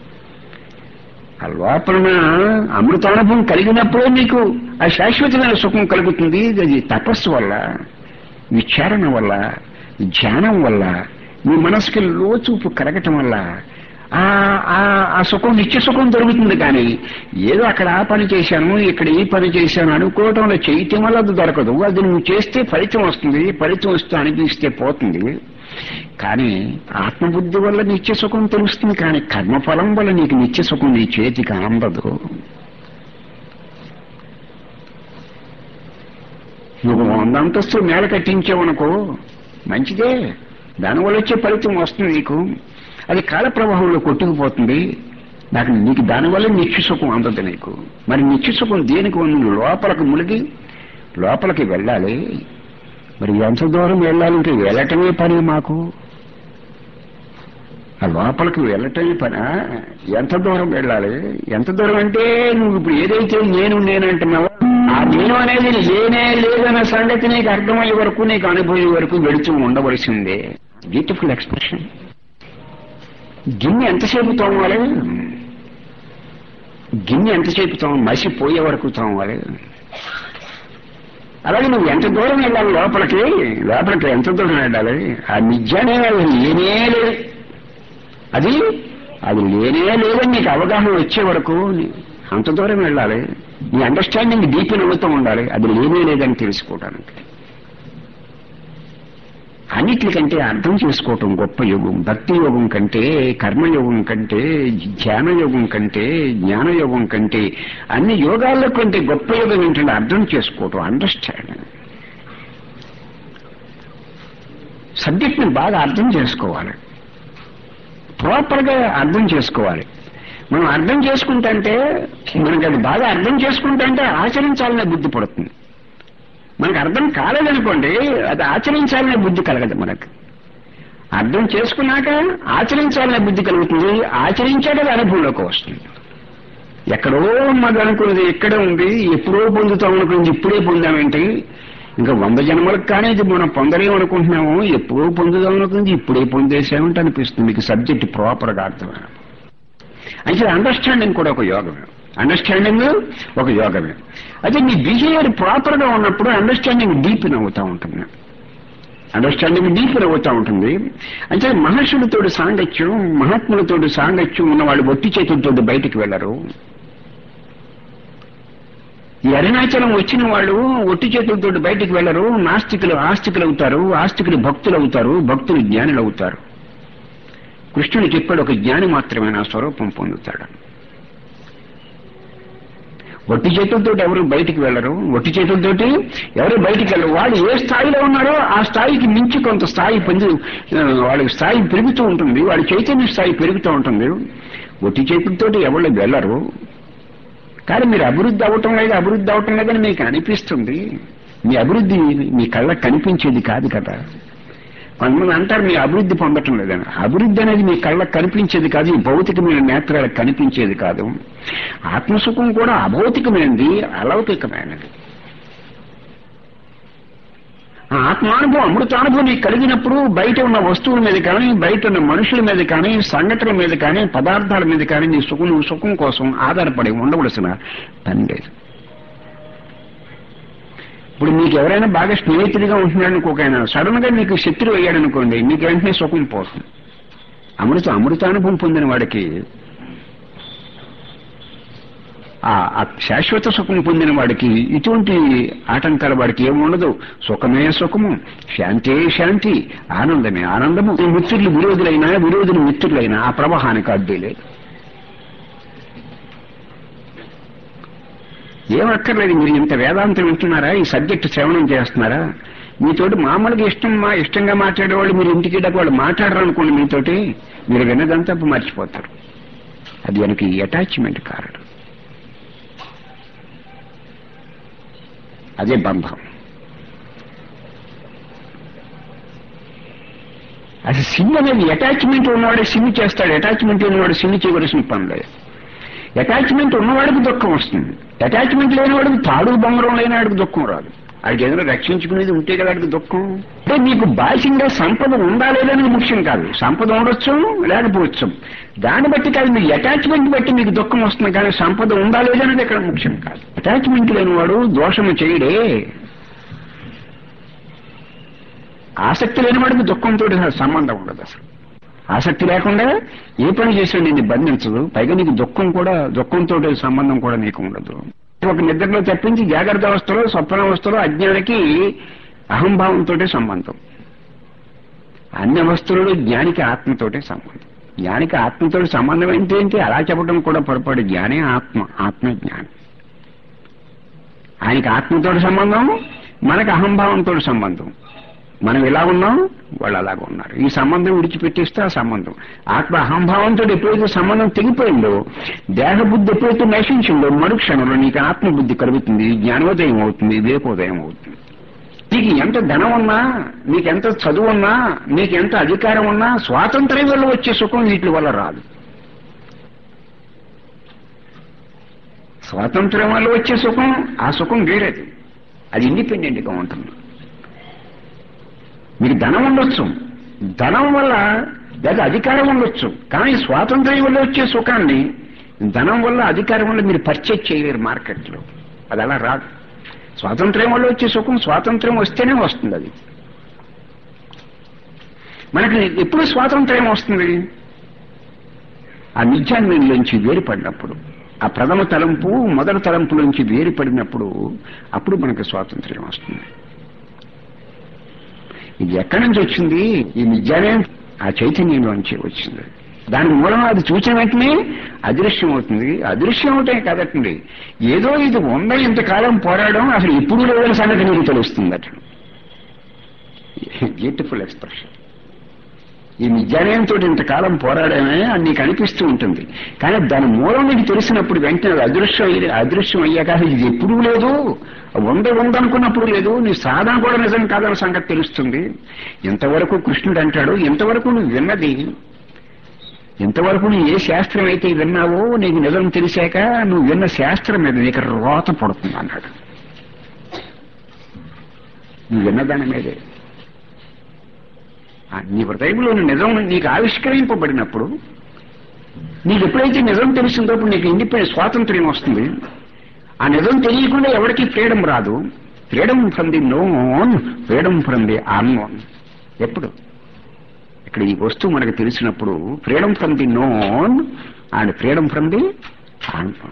Speaker 1: ఆ లోపల అమృతానుభవం కలిగినప్పుడే మీకు ఆ శాశ్వతమైన సుఖం కలుగుతుంది అది తపస్సు వల్ల విచారణ వల్ల ధ్యానం వల్ల మీ మనసుకి లోచూపు కలగటం వల్ల ఆ ఆ- ఆ సుఖం నిత్య సుఖం దొరుకుతుంది కానీ ఏదో అక్కడ ఆ పని చేశాను ఇక్కడ ఈ పని చేశాను అనుకోవటంలో చేయటం వల్ల అది దొరకదు అది నువ్వు చేస్తే ఫలితం వస్తుంది ఫలితం వస్తే అనిపిస్తే పోతుంది కానీ ఆత్మబుద్ధి వల్ల నిత్య సుఖం తెలుస్తుంది కానీ కర్మఫలం వల్ల నీకు నిత్య సుఖం నీ చేతికి అందదు నువ్వు వంద అంతస్తులు మేల కట్టించావనుకో మంచిదే దానివల్ల వచ్చే ఫలితం వస్తుంది నీకు అది కాల ప్రవాహంలో కొట్టుకుపోతుంది నాకు నీకు దానివల్ల నిత్య సుఖం అందదు నీకు మరి నిత్య సుఖం దేనికి నువ్వు లోపలికి మునిగి లోపలికి వెళ్ళాలి మరి ఎంత దూరం వెళ్ళాలంటే వెళ్ళటమే పని మాకు ఆ లోపలికి వెళ్ళటమే పని ఎంత దూరం వెళ్ళాలి ఎంత దూరం అంటే నువ్వు ఇప్పుడు ఏదైతే నేను నేనంటున్నావో ఆ నేను అనేది లేనే లేదన్న సంగతి నీకు అర్థమయ్యే వరకు నీకు అనుభవే వరకు వెళుతూ ఉండవలసిందే బ్యూటిఫుల్ ఎక్స్ప్రెషన్ గిన్నె ఎంతసేపు తోమాలి గిన్నె ఎంతసేపు తోమ మసిపోయే వరకు తోమాలి అలాగే నువ్వు ఎంత దూరం వెళ్ళాలి లోపలికి లోపలికి ఎంత దూరం వెళ్ళాలి ఆ నిజానే అది లేనే లేదు అది అది లేనే లేదని నీకు అవగాహన వచ్చే వరకు నీ- అంత దూరం వెళ్ళాలి నీ అండర్స్టాండింగ్ డీప్ అవుతూ ఉండాలి అది లేనే లేదని తెలుసుకోవడానికి అన్నిటికంటే అర్థం చేసుకోవటం గొప్ప యోగం భక్తి యోగం కంటే కర్మయోగం కంటే ధ్యాన యోగం కంటే జ్ఞాన యోగం కంటే అన్ని యోగాల్లో కంటే గొప్ప యోగం ఏంటంటే అర్థం చేసుకోవటం అండర్స్టాండింగ్ సబ్జెక్ట్ని బాగా అర్థం చేసుకోవాలి ప్రాపర్ గా అర్థం చేసుకోవాలి మనం అర్థం చేసుకుంటే మనకి అది బాగా అర్థం చేసుకుంటే ఆచరించాలనే బుద్ధి పడుతుంది మనకు అర్థం కాలేదనుకోండి అది ఆచరించాలనే బుద్ధి కలగదు మనకు అర్థం చేసుకున్నాక ఆచరించాలనే బుద్ధి కలుగుతుంది ఆచరించాక అది అనుభవంలోకి వస్తుంది ఎక్కడో ఉన్నది అనుకున్నది ఎక్కడ ఉంది ఎప్పుడో పొందుతాం అనుకున్నది ఇప్పుడే పొందామేంటి ఇంకా వంద జన్మలకు కానీ ఇది మనం పొందలేము అనుకుంటున్నాము ఎప్పుడో పొందుదాం అనుకున్నది ఇప్పుడే పొందేసామంటే అనిపిస్తుంది మీకు సబ్జెక్ట్ ప్రాపర్గా అర్థమైన అయితే అండర్స్టాండింగ్ కూడా ఒక యోగమే అండర్స్టాండింగ్ ఒక యోగమే అయితే మీ బిహేవియర్ ప్రాపర్ గా ఉన్నప్పుడు అండర్స్టాండింగ్ డీప్ అవుతా ఉంటుంది అండర్స్టాండింగ్ డీప్ అవుతా ఉంటుంది అంటే మహర్షులతోటి సాంగత్యం మహాత్ములతోటి సాంగత్యం ఉన్న వాళ్ళు ఒట్టి చేతులతో బయటికి వెళ్ళరు ఈ అరుణాచలం వచ్చిన వాళ్ళు ఒట్టి చేతులతో బయటికి వెళ్ళరు నాస్తికులు ఆస్తికులు అవుతారు ఆస్తికులు భక్తులు అవుతారు భక్తులు జ్ఞానులు అవుతారు కృష్ణుడు చెప్పాడు ఒక జ్ఞాని మాత్రమే నా స్వరూపం పొందుతాడు ఒట్టి చేతులతో ఎవరు బయటికి వెళ్ళరు ఒట్టి చేతులతోటి ఎవరు బయటికి వెళ్ళరు వాళ్ళు ఏ స్థాయిలో ఉన్నారో ఆ స్థాయికి మించి కొంత స్థాయి పొంది వాళ్ళకి స్థాయి పెరుగుతూ ఉంటుంది వాళ్ళ చైతన్య స్థాయి పెరుగుతూ ఉంటుంది ఒట్టి చేతులతోటి ఎవరు వెళ్ళరు కానీ మీరు అభివృద్ధి అవ్వటం లేదు అభివృద్ధి అవటం లేదని మీకు అనిపిస్తుంది మీ అభివృద్ధి మీ కళ్ళకు కనిపించేది కాదు కదా కొంతమంది అంటారు మీ అభివృద్ధి పొందటం లేదని అభివృద్ధి అనేది మీ కళ్ళకు కనిపించేది కాదు ఈ భౌతికమైన నేత్రాలకు కనిపించేది కాదు ఆత్మసుఖం కూడా అభౌతికమైనది అలౌకికమైనది ఆ ఆత్మానుభవం అమృతానుభవం నీకు కలిగినప్పుడు బయట ఉన్న వస్తువుల మీద కానీ బయట ఉన్న మనుషుల మీద కానీ సంఘటనల మీద కానీ పదార్థాల మీద కానీ నీ సుఖం నువ్వు సుఖం కోసం ఆధారపడి ఉండవలసిన పని లేదు ఇప్పుడు మీకు ఎవరైనా బాగా స్నేహితుడిగా ఉంటున్నాడు అనుకోకైనా సడన్ గా మీకు శత్రువు అయ్యాడు అనుకోండి మీకు వెంటనే సుఖం పోతుంది అమృత అమృతానుభవం పొందిన వాడికి ఆ ఆ శాశ్వత సుఖం పొందిన వాడికి ఇటువంటి ఆటంకాల వాడికి ఏముండదు సుఖమే సుఖము శాంతే శాంతి ఆనందమే ఆనందము ఈ మిత్రులు విరోధులైనా విరోధులు మిత్రులైనా ఆ ప్రవాహానికి అడ్డే లేదు ఏమక్కర్లేదు మీరు ఇంత వేదాంతం వింటున్నారా ఈ సబ్జెక్ట్ శ్రవణం చేస్తున్నారా మీతోటి మామూలుగా ఇష్టం మా ఇష్టంగా మాట్లాడేవాళ్ళు మీరు ఇంటికి వెళ్ళక వాళ్ళు మాట్లాడరు అనుకోండి మీతోటి మీరు విన్నదంతా మర్చిపోతారు అది వెనక ఈ అటాచ్మెంట్ కారణం అదే బంధం అది సిమ్ అనేది అటాచ్మెంట్ ఉన్నవాడే సిమ్ చేస్తాడు అటాచ్మెంట్ ఉన్నవాడు సిమ్ చేయవలసిన పని లేదు అటాచ్మెంట్ ఉన్నవాడికి దుఃఖం వస్తుంది అటాచ్మెంట్ లేనివాడికి తాడు బొంగరం లేనివాడికి దుఃఖం రాదు వాడికి ఏదైనా రక్షించుకునేది ఉంటే కదా వాడికి దుఃఖం అంటే మీకు బాహ్యంగా సంపద ఉందా లేదనేది ముఖ్యం కాదు సంపద ఉండొచ్చు లేకపోవచ్చు దాన్ని బట్టి కాదు మీ అటాచ్మెంట్ బట్టి మీకు దుఃఖం వస్తుంది కానీ సంపద ఉందా లేదనేది ఇక్కడ ముఖ్యం కాదు అటాచ్మెంట్ లేనివాడు దోషము చేయడే ఆసక్తి లేనివాడికి దుఃఖంతో సంబంధం ఉండదు అసలు ఆసక్తి లేకుండా ఏ పని చేసినా నిన్ను బంధించదు పైగా నీకు దుఃఖం కూడా దుఃఖంతో సంబంధం కూడా నీకు ఉండదు ఒక నిద్రలో తప్పించి జాగ్రత్త అవస్థలో స్వప్న అవస్థలో అజ్ఞానికి అహంభావంతో సంబంధం అన్ని అవస్థలలో జ్ఞానికి ఆత్మతోటే సంబంధం జ్ఞానికి ఆత్మతో సంబంధం ఏంటి ఏంటి అలా చెప్పడం కూడా పొరపాటు జ్ఞానే ఆత్మ ఆత్మ జ్ఞానం ఆయనకి ఆత్మతో సంబంధం మనకు అహంభావంతో సంబంధం మనం ఇలా ఉన్నాం వాళ్ళు అలాగ ఉన్నారు ఈ సంబంధం విడిచిపెట్టేస్తే ఆ సంబంధం ఆత్మ అహంభావంతో ఎప్పుడైతే సంబంధం తెగిపోయిందో దేహబుద్ధి ఎప్పుడైతే నశించిందో మరుక్షణంలో నీకు ఆత్మబుద్ధి కలుగుతుంది జ్ఞానోదయం అవుతుంది వివేకోదయం అవుతుంది నీకు ఎంత ధనం ఉన్నా నీకెంత చదువు ఉన్నా నీకెంత అధికారం ఉన్నా స్వాతంత్ర్యం వల్ల వచ్చే సుఖం వీటి వల్ల రాదు స్వాతంత్ర్యం వల్ల వచ్చే సుఖం ఆ సుఖం వేరేది అది ఇండిపెండెంట్ గా ఉంటుంది మీకు ధనం ఉండొచ్చు ధనం వల్ల లేదా అధికారం ఉండొచ్చు కానీ స్వాతంత్ర్యం వల్ల వచ్చే సుఖాన్ని ధనం వల్ల అధికారం వల్ల మీరు పర్చేజ్ చేయలేరు మార్కెట్లో అది అలా రాదు స్వాతంత్ర్యం వల్ల వచ్చే సుఖం స్వాతంత్ర్యం వస్తేనే వస్తుంది అది మనకి ఎప్పుడు స్వాతంత్ర్యం వస్తుంది ఆ నిత్యాన్నంలోంచి వేరుపడినప్పుడు ఆ ప్రథమ తలంపు మొదటి తలంపులోంచి వేరుపడినప్పుడు అప్పుడు మనకు స్వాతంత్ర్యం వస్తుంది ఇది ఎక్కడి నుంచి వచ్చింది ఈ విద్యానే ఆ చైతన్యంలోంచి వచ్చింది దాని మూలం అది చూసిన వెంటనే అదృశ్యం అవుతుంది అదృశ్యం అవుతే కదటండి ఏదో ఇది ఉంద ఇంతకాలం పోరాడడం అసలు ఎప్పుడు లేదని సంగతి మీకు తెలుస్తుంది అట బ్యూటిఫుల్ ఎక్స్ప్రెషన్ ఈ విద్యాలయంతో ఇంతకాలం పోరాడమే అని నీకు అనిపిస్తూ ఉంటుంది కానీ దాని మూలం నీకు తెలిసినప్పుడు వెంటనే అది అదృశ్యం అయ్యి అదృశ్యం అయ్యాక అసలు ఇది ఎప్పుడు లేదు ఉంద ఉందనుకున్నప్పుడు లేదు నీ సాధన కూడా నిజం కాదన్న సంగతి తెలుస్తుంది ఇంతవరకు కృష్ణుడు అంటాడు ఇంతవరకు నువ్వు విన్నది ఇంతవరకు నువ్వు ఏ శాస్త్రం అయితే విన్నావో నీకు నిజం తెలిసాక నువ్వు విన్న శాస్త్రం మీద నీకు రోత పడుతుంది అన్నాడు నువ్వు విన్నదాని మీదే ఆ, నీ హృదయంలోని నిజం నీకు ఆవిష్కరింపబడినప్పుడు నీకు ఎప్పుడైతే నిజం తెలిసిందో అప్పుడు నీకు ఇండిపెండెంట్ స్వాతంత్ర్యం వస్తుంది ఆ నిజం తెలియకుండా ఎవరికి ఫ్రీడమ్ రాదు freedom from the known freedom from the unknown ఎప్పుడు ఇక్కడ ఈ వస్తువు మనకు తెలిసినప్పుడు freedom from the known and freedom from the unknown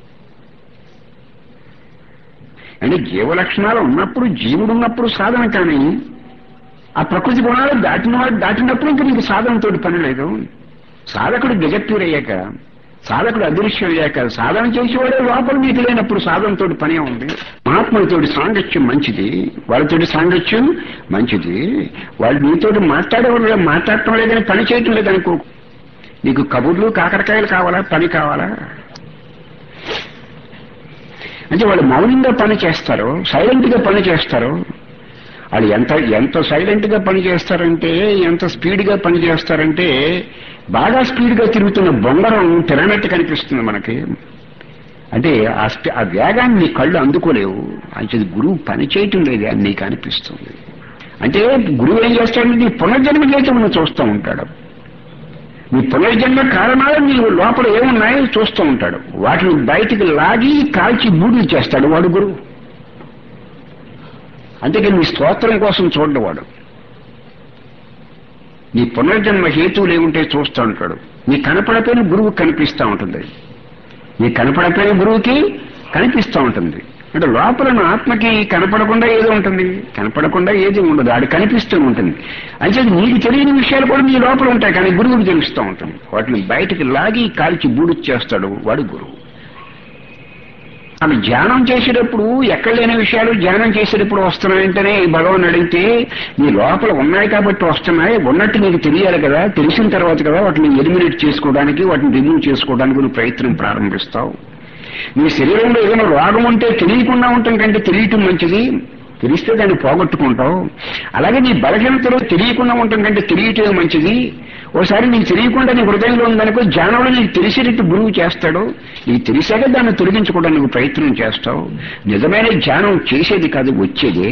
Speaker 1: అంటే జీవ లక్షణాలు ఉన్నప్పుడు జీవుడు ఉన్నప్పుడు సాధన కానీ ఆ ప్రకృతి గుణాలు దాటిన వాడు దాటినప్పుడు ఇంకా నీకు సాధనతో పని లేదు సాధకుడు డిజెక్టివ్ అయ్యాక సాధకుడు అదృశ్యం అయ్యాక సాధన చేసేవాడే లోపల నీకు లేనప్పుడు సాధనతో పనే ఉంది మహాత్ములతోటి సాంగత్యం మంచిది వాళ్ళతోటి సాంగత్యం మంచిది వాళ్ళు నీతోటి మాట్లాడేవాళ్ళు మాట్లాడటం లేదని పని చేయటం లేదనుకో నీకు కబుర్లు కాకరకాయలు కావాలా పని కావాలా అంటే వాళ్ళు మౌనంగా పని చేస్తారు సైలెంట్ గా పని చేస్తారు వాళ్ళు ఎంత ఎంత సైలెంట్ గా పని చేస్తారంటే ఎంత స్పీడ్ గా పని చేస్తారంటే బాగా స్పీడ్ గా తిరుగుతున్న బొంగరం తిరగనట్టు కనిపిస్తుంది మనకి అంటే ఆ స్పీ- ఆ వేగాన్ని నీ కళ్ళు అందుకోలేవు అంటే గురువు పని చేయటం లేదు అని నీకు అనిపిస్తుంది అంటే గురువు ఏం చేస్తాడంటే నీ పునర్జన్మ జీవితం నువ్వు చూస్తూ ఉంటాడు నీ పునర్జన్మ కారణాలు నీ లోపల ఏమున్నాయో చూస్తూ ఉంటాడు వాటిని బయటికి లాగి కాల్చి బూడిలు చేస్తాడు వాడు గురువు అందుకే నీ స్తోత్రం కోసం చూడవాడు నీ పునర్జన్మ హేతువులు ఏముంటే చూస్తూ ఉంటాడు నీ కనపడపోయిన గురువు కనిపిస్తూ ఉంటుంది నీ కనపడపోయిన గురువుకి కనిపిస్తూ ఉంటుంది అంటే లోపల నా ఆత్మకి కనపడకుండా ఏదో ఉంటుంది కనపడకుండా ఏది ఉండదు ఆడు కనిపిస్తూ ఉంటుంది అంటే నీకు తెలియని విషయాలు కూడా నీ లోపల ఉంటాయి కానీ గురువుకి తెలుస్తూ ఉంటుంది వాటిని బయటికి లాగి కాల్చి బూడి చేస్తాడు వాడు గురువు ఆమె ధ్యానం చేసేటప్పుడు ఎక్కడ లేని విషయాలు ధ్యానం చేసేటప్పుడు వస్తున్నాయంటేనే భగవాన్ అడిగితే నీ లోపల ఉన్నాయి కాబట్టి వస్తున్నాయి ఉన్నట్టు నీకు తెలియాలి కదా తెలిసిన తర్వాత కదా వాటిని ఎలిమినేట్ చేసుకోవడానికి వాటిని రిమూవ్ చేసుకోవడానికి నువ్వు ప్రయత్నం ప్రారంభిస్తావు నీ శరీరంలో ఏదైనా రోగం ఉంటే తెలియకుండా ఉండటం కంటే తెలియటం మంచిది తెలిస్తే దాన్ని పోగొట్టుకుంటావు అలాగే నీ బలహీనతలో తెలియకుండా ఉండటం కంటే తెలియటం మంచిది ఓసారి నీకు తెలియకుండా నీ హృదయంలో ఉందనుకో జ్ఞానంలో నీకు తెలిసేటట్టు గురువు చేస్తాడు నీకు తెలిసాక దాన్ని తొలగించుకోవడానికి నువ్వు ప్రయత్నం చేస్తావు నిజమైన ధ్యానం చేసేది కాదు వచ్చేదే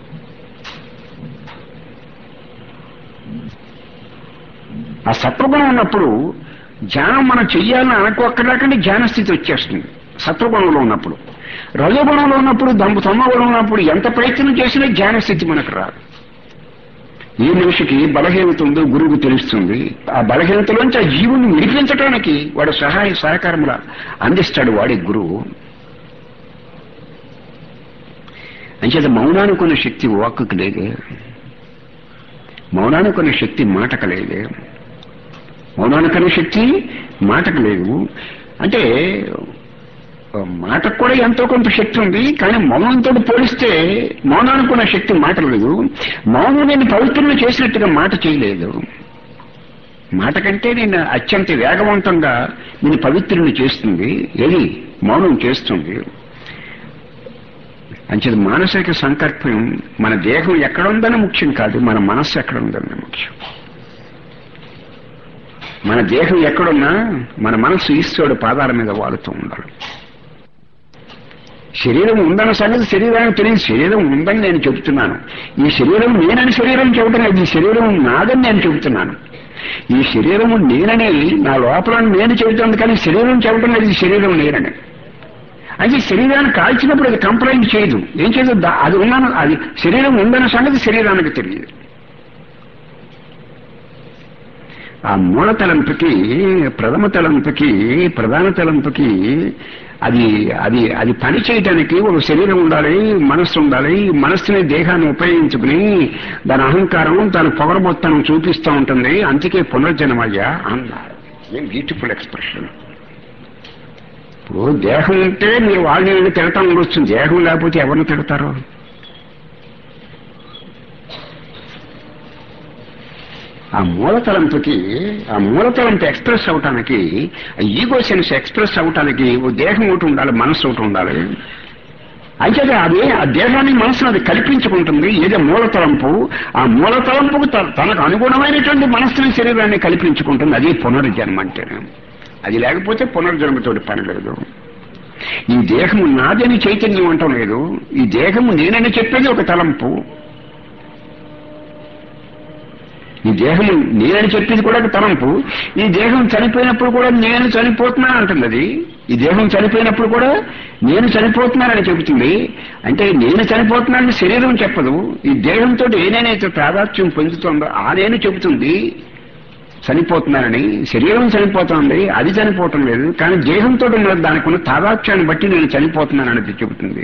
Speaker 1: ఆ సత్వగుణం ఉన్నప్పుడు ధ్యానం మనం చెయ్యాలని అనుకోక్కర్లేకంటే ధ్యాన స్థితి వచ్చేస్తుంది సత్వగుణంలో ఉన్నప్పుడు రజోగుణంలో ఉన్నప్పుడు దమ్ము తమ్మగుణం ఉన్నప్పుడు ఎంత ప్రయత్నం చేసినా ధ్యాన స్థితి మనకు రాదు ఏ మనిషికి బలహీనత ఉందో గురువుకు తెలుస్తుంది ఆ బలహీనతలోంచి ఆ జీవుని విడిపించడానికి వాడు సహాయ సహకారముల అందిస్తాడు వాడి గురువు అంచేత మౌనానికి ఉన్న శక్తి వాక్కుకి లేదే మౌనానికి ఉన్న శక్తి మాటకు లేదే మౌనానికి ఉన్న శక్తి మాటకు లేదు అంటే మాటకు కూడా ఎంతో కొంత శక్తి ఉంది కానీ మౌనంతో పోలిస్తే మౌనానికి ఉన్న శక్తి మాట లేదు మౌనం నేను పవిత్రులు చేసినట్టుగా మాట చేయలేదు మాట కంటే నేను అత్యంత వేగవంతంగా నేను పవిత్రుని చేస్తుంది ఏది మౌనం చేస్తుంది అంచేది మానసిక సంకల్పం మన దేహం ఎక్కడ ఉందని ముఖ్యం కాదు మన మనస్సు ఎక్కడ ఉందని ముఖ్యం మన దేహం ఎక్కడున్నా మన మనస్సు ఈశ్వరుడు పాదాల మీద వాడుతూ ఉండాలి శరీరం ఉందన్న సంగతి శరీరానికి తెలియదు శరీరం ఉందని నేను చెబుతున్నాను ఈ శరీరం నేనని శరీరం చెబుతున్నాను ఈ శరీరం నాదని నేను చెబుతున్నాను ఈ శరీరము నేనని నా లోపల నేను చెబుతుంది కానీ శరీరం చెప్పడం లేదు ఈ శరీరం నేనని అయితే శరీరాన్ని కాల్చినప్పుడు అది కంప్లైంట్ చేయదు ఏం చేయదు దా- అది ఉన్నాను అది శరీరం ఉందన్న సంగతి శరీరానికి తెలియదు ఆ మూల తలంపుకి ప్రథమ తలంపుకి ప్రధాన తలంపుకి అది అది అది పని చేయటానికి ఒక శరీరం ఉండాలి మనస్సు ఉండాలి మనస్సుని దేహాన్ని ఉపయోగించుకుని దాని అహంకారం దాని పొగరబొత్తనం చూపిస్తూ ఉంటుంది అందుకే పునర్జన్మయ్యా అన్నారు ఏం బ్యూటిఫుల్ ఎక్స్ప్రెషన్ ఇప్పుడు దేహం ఉంటే మీరు వాళ్ళని వీళ్ళు తిడతాం ఉండొచ్చు దేహం లేకపోతే ఎవరిని తిడతారు ఆ మూలతలంపుకి ఆ మూలతలంపు ఎక్స్ప్రెస్ అవటానికి ఈగో సెన్స్ ఎక్స్ప్రెస్ అవటానికి ఓ దేహం ఒకటి ఉండాలి మనస్సు ఒకటి ఉండాలి అయితే అదే ఆ దేహాన్ని మనసును అది కల్పించుకుంటుంది ఏదో మూలతలంపు ఆ మూలతలంపుకు త- తనకు అనుగుణమైనటువంటి మనస్సుని శరీరాన్ని కల్పించుకుంటుంది అది పునర్జన్మ అంటే అది లేకపోతే పునర్జన్మతోటి పని లేదు ఈ దేహము నాదని చైతన్యం అంటం లేదు ఈ దేహము నేనని చెప్పేది ఒక తలంపు ఈ దేహం నేనని చెప్పేది కూడా ఒక తలంపు ఈ దేహం చనిపోయినప్పుడు కూడా నేను చనిపోతున్నాను అంటుంది అది ఈ దేహం చనిపోయినప్పుడు కూడా నేను చనిపోతున్నానని చెబుతుంది అంటే నేను చనిపోతున్నానని శరీరం చెప్పదు ఈ దేహంతో ఏనేనైతే ప్రాధాత్యం పొందుతుందో ఆ నేను చెబుతుంది చనిపోతున్నానని శరీరం చనిపోతుంది అది చనిపోవటం లేదు కానీ దేహంతో ఉన్న దానికి ఉన్న తాదాత్యాన్ని బట్టి నేను చనిపోతున్నానని చెబుతుంది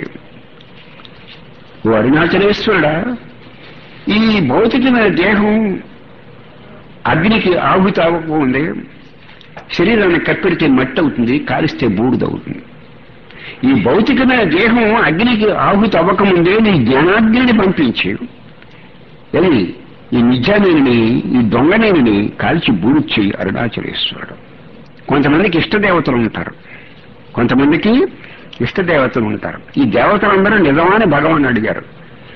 Speaker 1: ఓ అరుణాచలేశ్వరుడా ఈ భౌతికమైన దేహం అగ్నికి ఆహుతి అవ్వకముందే శరీరాన్ని కప్పెడితే మట్టి అవుతుంది కాలిస్తే బూడిదవుతుంది ఈ భౌతికమైన దేహం అగ్నికి ఆహుతి అవ్వకముందే నీ జ్ఞానాగ్నిని పంపించి వెళ్ళి ఈ నిజానేని ఈ దొంగనేని కాల్చి బూడిచ్చి అరుణాచలేశ్వరుడు కొంతమందికి ఇష్టదేవతలు ఉంటారు కొంతమందికి ఇష్టదేవతలు ఉంటారు ఈ దేవతలందరూ నిజమని భగవాన్ అడిగారు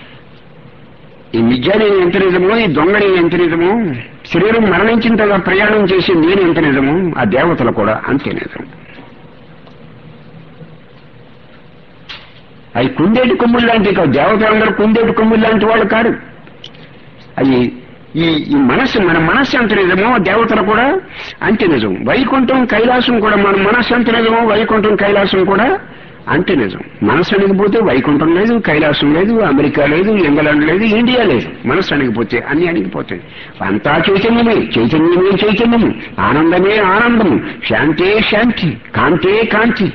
Speaker 1: ఈ నిజాన్ని ఎంత నిజమో ఈ దొంగని ఎంత నిజమో శరీరం మరణించిన తర్వాత ప్రయాణం చేసి నేను ఎంత నిజమో ఆ దేవతలు కూడా అంతే నిజం అవి కుందేటి కొమ్ములు లాంటి కాదు దేవతలందరూ కుందేటి కొమ్ములు లాంటి వాళ్ళు కాదు అది ఈ ఈ మనస్సు మన మనస్సు ఎంత నిజమో దేవతలు కూడా అంతే నిజం వైకుంఠం కైలాసం కూడా మన మనస్సు ఎంత నిజమో వైకుంఠం కైలాసం కూడా అంతే నిజం మనస్సు అణిగిపోతే వైకుంఠం లేదు కైలాసం లేదు అమెరికా లేదు ఇంగ్లాండ్ లేదు ఇండియా లేదు మనస్సు అణిగిపోతే అన్ని అణిగిపోతాయి అంతా చైతన్యమే చైతన్యమే చైతన్యము ఆనందమే ఆనందము శాంతే శాంతి కాంతే కాంతి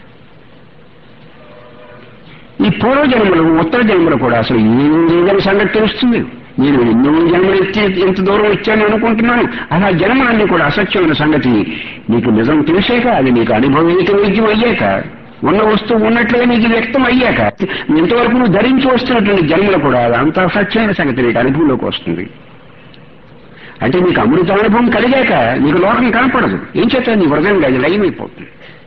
Speaker 1: ఈ పూర్వజన్మలు ఉత్తర జన్మలు కూడా అసలు ఏం లేదని సంగతి తెలుస్తుంది నేను ఎన్నో జన్మలు ఎత్తి ఎంత దూరం వచ్చాను అనుకుంటున్నాను అలా జన్మలన్నీ కూడా అసత్యమైన సంగతి నీకు నిజం తెలిసాక అది నీకు అనుభవీక వైద్యం అయ్యాక ఉన్న వస్తువు ఉన్నట్లుగా నీకు వ్యక్తం అయ్యాక ఇంతవరకు నువ్వు ధరించి వస్తున్నటువంటి జన్మలు కూడా అంత సత్యమైన సంగతి నీకు అనుభవంలోకి వస్తుంది అంటే నీకు అమృత అనుభవం కలిగాక నీకు లోకం కనపడదు ఏం చేస్తా నీ హృదయం అది లయమైపోతుంది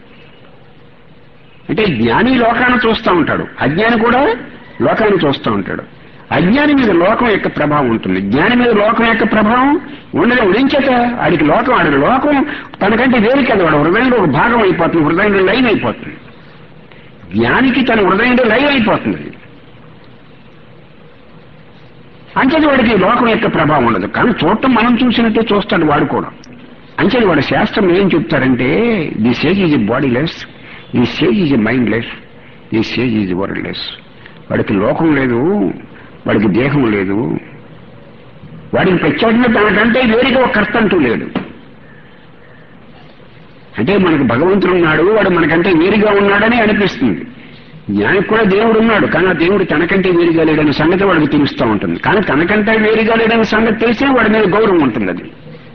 Speaker 1: అంటే జ్ఞాని లోకాన్ని చూస్తూ ఉంటాడు అజ్ఞాని కూడా లోకాన్ని చూస్తూ ఉంటాడు అజ్ఞాని మీద లోకం యొక్క ప్రభావం ఉంటుంది జ్ఞాని మీద లోకం యొక్క ప్రభావం ఉండదు ఉడించేత ఆడికి లోకం ఆడికి లోకం తనకంటే వేరు కదా వాడు హృదయంలో ఒక భాగం అయిపోతుంది హృదయంలో లైన్ అయిపోతుంది జ్ఞానికి తన హృదయంలో లైన్ అయిపోతుంది అంచేది వాడికి లోకం యొక్క ప్రభావం ఉండదు కానీ చూడటం మనం చూసినట్టే చూస్తాడు వాడు కూడా అంచేది వాడి శాస్త్రం ఏం చెప్తారంటే the sage is bodyless the sage is mindless the sage is worldless వాడికి లోకం లేదు వాడికి దేహం లేదు వాడికి ప్రత్యేకంగా తనకంటే వేరుగా ఒక కర్త అంటూ లేడు అంటే మనకు భగవంతుడు ఉన్నాడు వాడు మనకంటే వేరుగా ఉన్నాడని అనిపిస్తుంది జ్ఞానికి కూడా దేవుడు ఉన్నాడు కానీ ఆ దేవుడు తనకంటే వేరుగా లేడనే సంగతి వాడికి తెలుస్తూ ఉంటుంది కానీ తనకంటే వేరుగా లేడనే సంగతి తెలిసినా వాడి మీద గౌరవం ఉంటుంది అది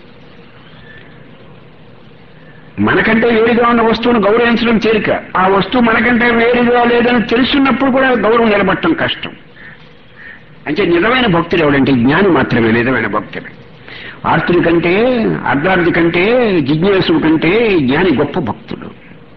Speaker 1: మనకంటే వేరుగా ఉన్న వస్తువును గౌరవించడం తేలిక ఆ వస్తువు మనకంటే వేరుగా లేదని తెలుసున్నప్పుడు కూడా గౌరవం నిలబట్టడం కష్టం అంటే నిజమైన భక్తుడు ఎవడంటే జ్ఞాని మాత్రమే నిజమైన భక్తుడు ఆర్తుడి కంటే అర్ధార్థి కంటే జిజ్ఞాసుడు కంటే జ్ఞాని గొప్ప భక్తుడు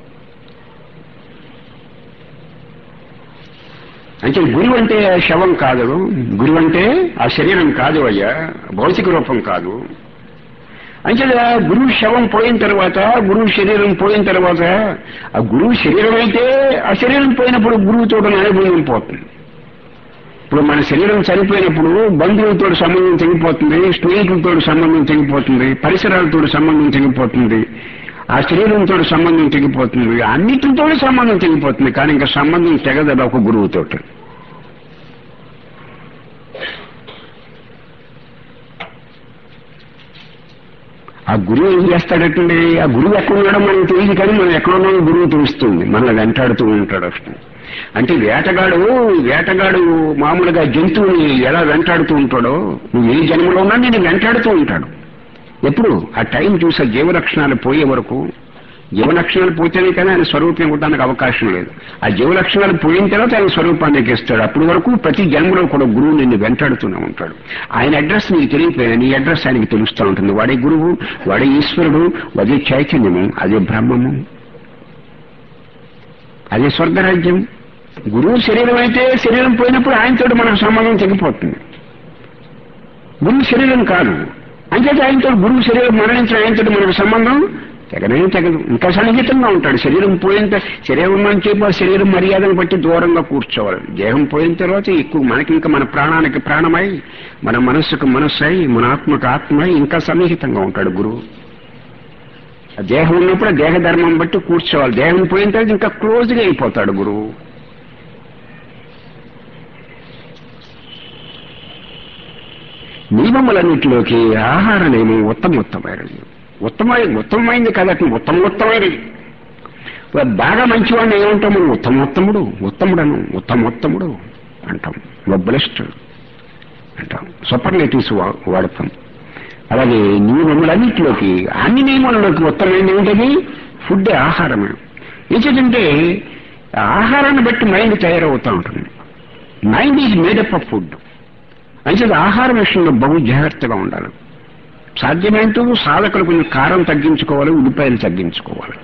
Speaker 1: అంటే గురువు అంటే శవం కాదు గురువు అంటే ఆ శరీరం కాదు అయ్యా భౌతిక రూపం కాదు అంటే గురువు శవం పోయిన తర్వాత గురువు శరీరం పోయిన తర్వాత ఆ గురువు శరీరం అయితే ఆ శరీరం పోయినప్పుడు గురువుతో అనుభవం పోతుంది ఇప్పుడు మన శరీరం చనిపోయినప్పుడు బంధువులతో సంబంధం తెగిపోతుంది స్నేహితులతో సంబంధం తెగిపోతుంది పరిసరాలతో సంబంధం తెగిపోతుంది ఆ శరీరంతో సంబంధం తెగిపోతుంది అన్నిటితో సంబంధం తెగిపోతుంది కానీ ఇంకా సంబంధం తెగదల ఒక గురువుతోటి ఆ గురువు ఏం చేస్తాడటండి ఆ గురువు ఎక్కడున్నాడో మనకు తెలియదు కానీ మనం ఎక్కడున్నామో గురువు తెలుస్తుంది మనల్ని వెంటాడుతూ ఉంటాడు అసలు అంటే వేటగాడు వేటగాడు మామూలుగా జంతువుని ఎలా వెంటాడుతూ ఉంటాడో నువ్వు ఏ జన్మలో ఉన్నా నేను వెంటాడుతూ ఉంటాడు ఎప్పుడు ఆ టైం చూసే జీవలక్షణాలు పోయే వరకు జీవలక్షణాలు పోతేనే కానీ ఆయన స్వరూపం ఇవ్వడానికి అవకాశం లేదు ఆ జీవలక్షణాలు పోయిన తర్వాత ఆయన స్వరూపానికి ఇస్తాడు అప్పటి వరకు ప్రతి జన్మలో కూడా గురువు నిన్ను వెంటాడుతూనే ఉంటాడు ఆయన అడ్రస్ నీకు తెలియపోయినా నీ అడ్రస్ ఆయనకి తెలుస్తూ ఉంటుంది వాడే గురువు వాడే ఈశ్వరుడు అదే చైతన్యము అదే బ్రహ్మము అదే స్వర్గరాజ్యం గురువు శరీరం అయితే శరీరం పోయినప్పుడు ఆయనతో మనకు సంబంధం తెగిపోతుంది గురువు శరీరం కాదు అంచేత ఆయనతో గురువు శరీరం మరణించిన ఆయనతో మనకు సంబంధం తెగనే తెగదు ఇంకా సన్నిహితంగా ఉంటాడు శరీరం పోయిన శరీరం అని చెప్పి ఆ శరీరం మర్యాదను బట్టి దూరంగా కూర్చోవాలి దేహం పోయిన తర్వాత ఎక్కువ మనకి ఇంకా మన ప్రాణానికి ప్రాణమై మన మనస్సుకు మనస్సు అయి మన ఆత్మకు ఆత్మై ఇంకా సన్నిహితంగా ఉంటాడు గురువు ఆ దేహం ఉన్నప్పుడు దేహ ధర్మం బట్టి కూర్చోవాలి దేహం పోయిన తర్వాత ఇంకా క్లోజ్గా అయిపోతాడు గురువు నియమములన్నింటిలోకి ఆహార నియమం ఉత్తమోత్తమైనది ఉత్తమై ఉత్తమమైంది కదటి ఉత్తమోత్తమైనది బాగా మంచివాడిని ఏమంటాం మనం ఉత్తమోత్తముడు ఉత్తముడను ఉత్తమోత్తముడు అంటాం బ్లెస్ట్ అంటాం సూపర్లేటివ్స్ వాడతాం అలాగే నియమములన్నింటిలోకి అన్ని నియమాలలోకి ఉత్తమైనది ఏంటది ఫుడ్ ఆహారమే ఏంటంటే ఆహారాన్ని బట్టి మైండ్ తయారవుతూ ఉంటుంది mind is made up of food అంటే ఆహారం విషయంలో బహు జాగ్రత్తగా ఉండాలి సాధ్యమైనంత సాధకులు కొంచెం కారం తగ్గించుకోవాలి ఉల్లిపాయలు తగ్గించుకోవాలి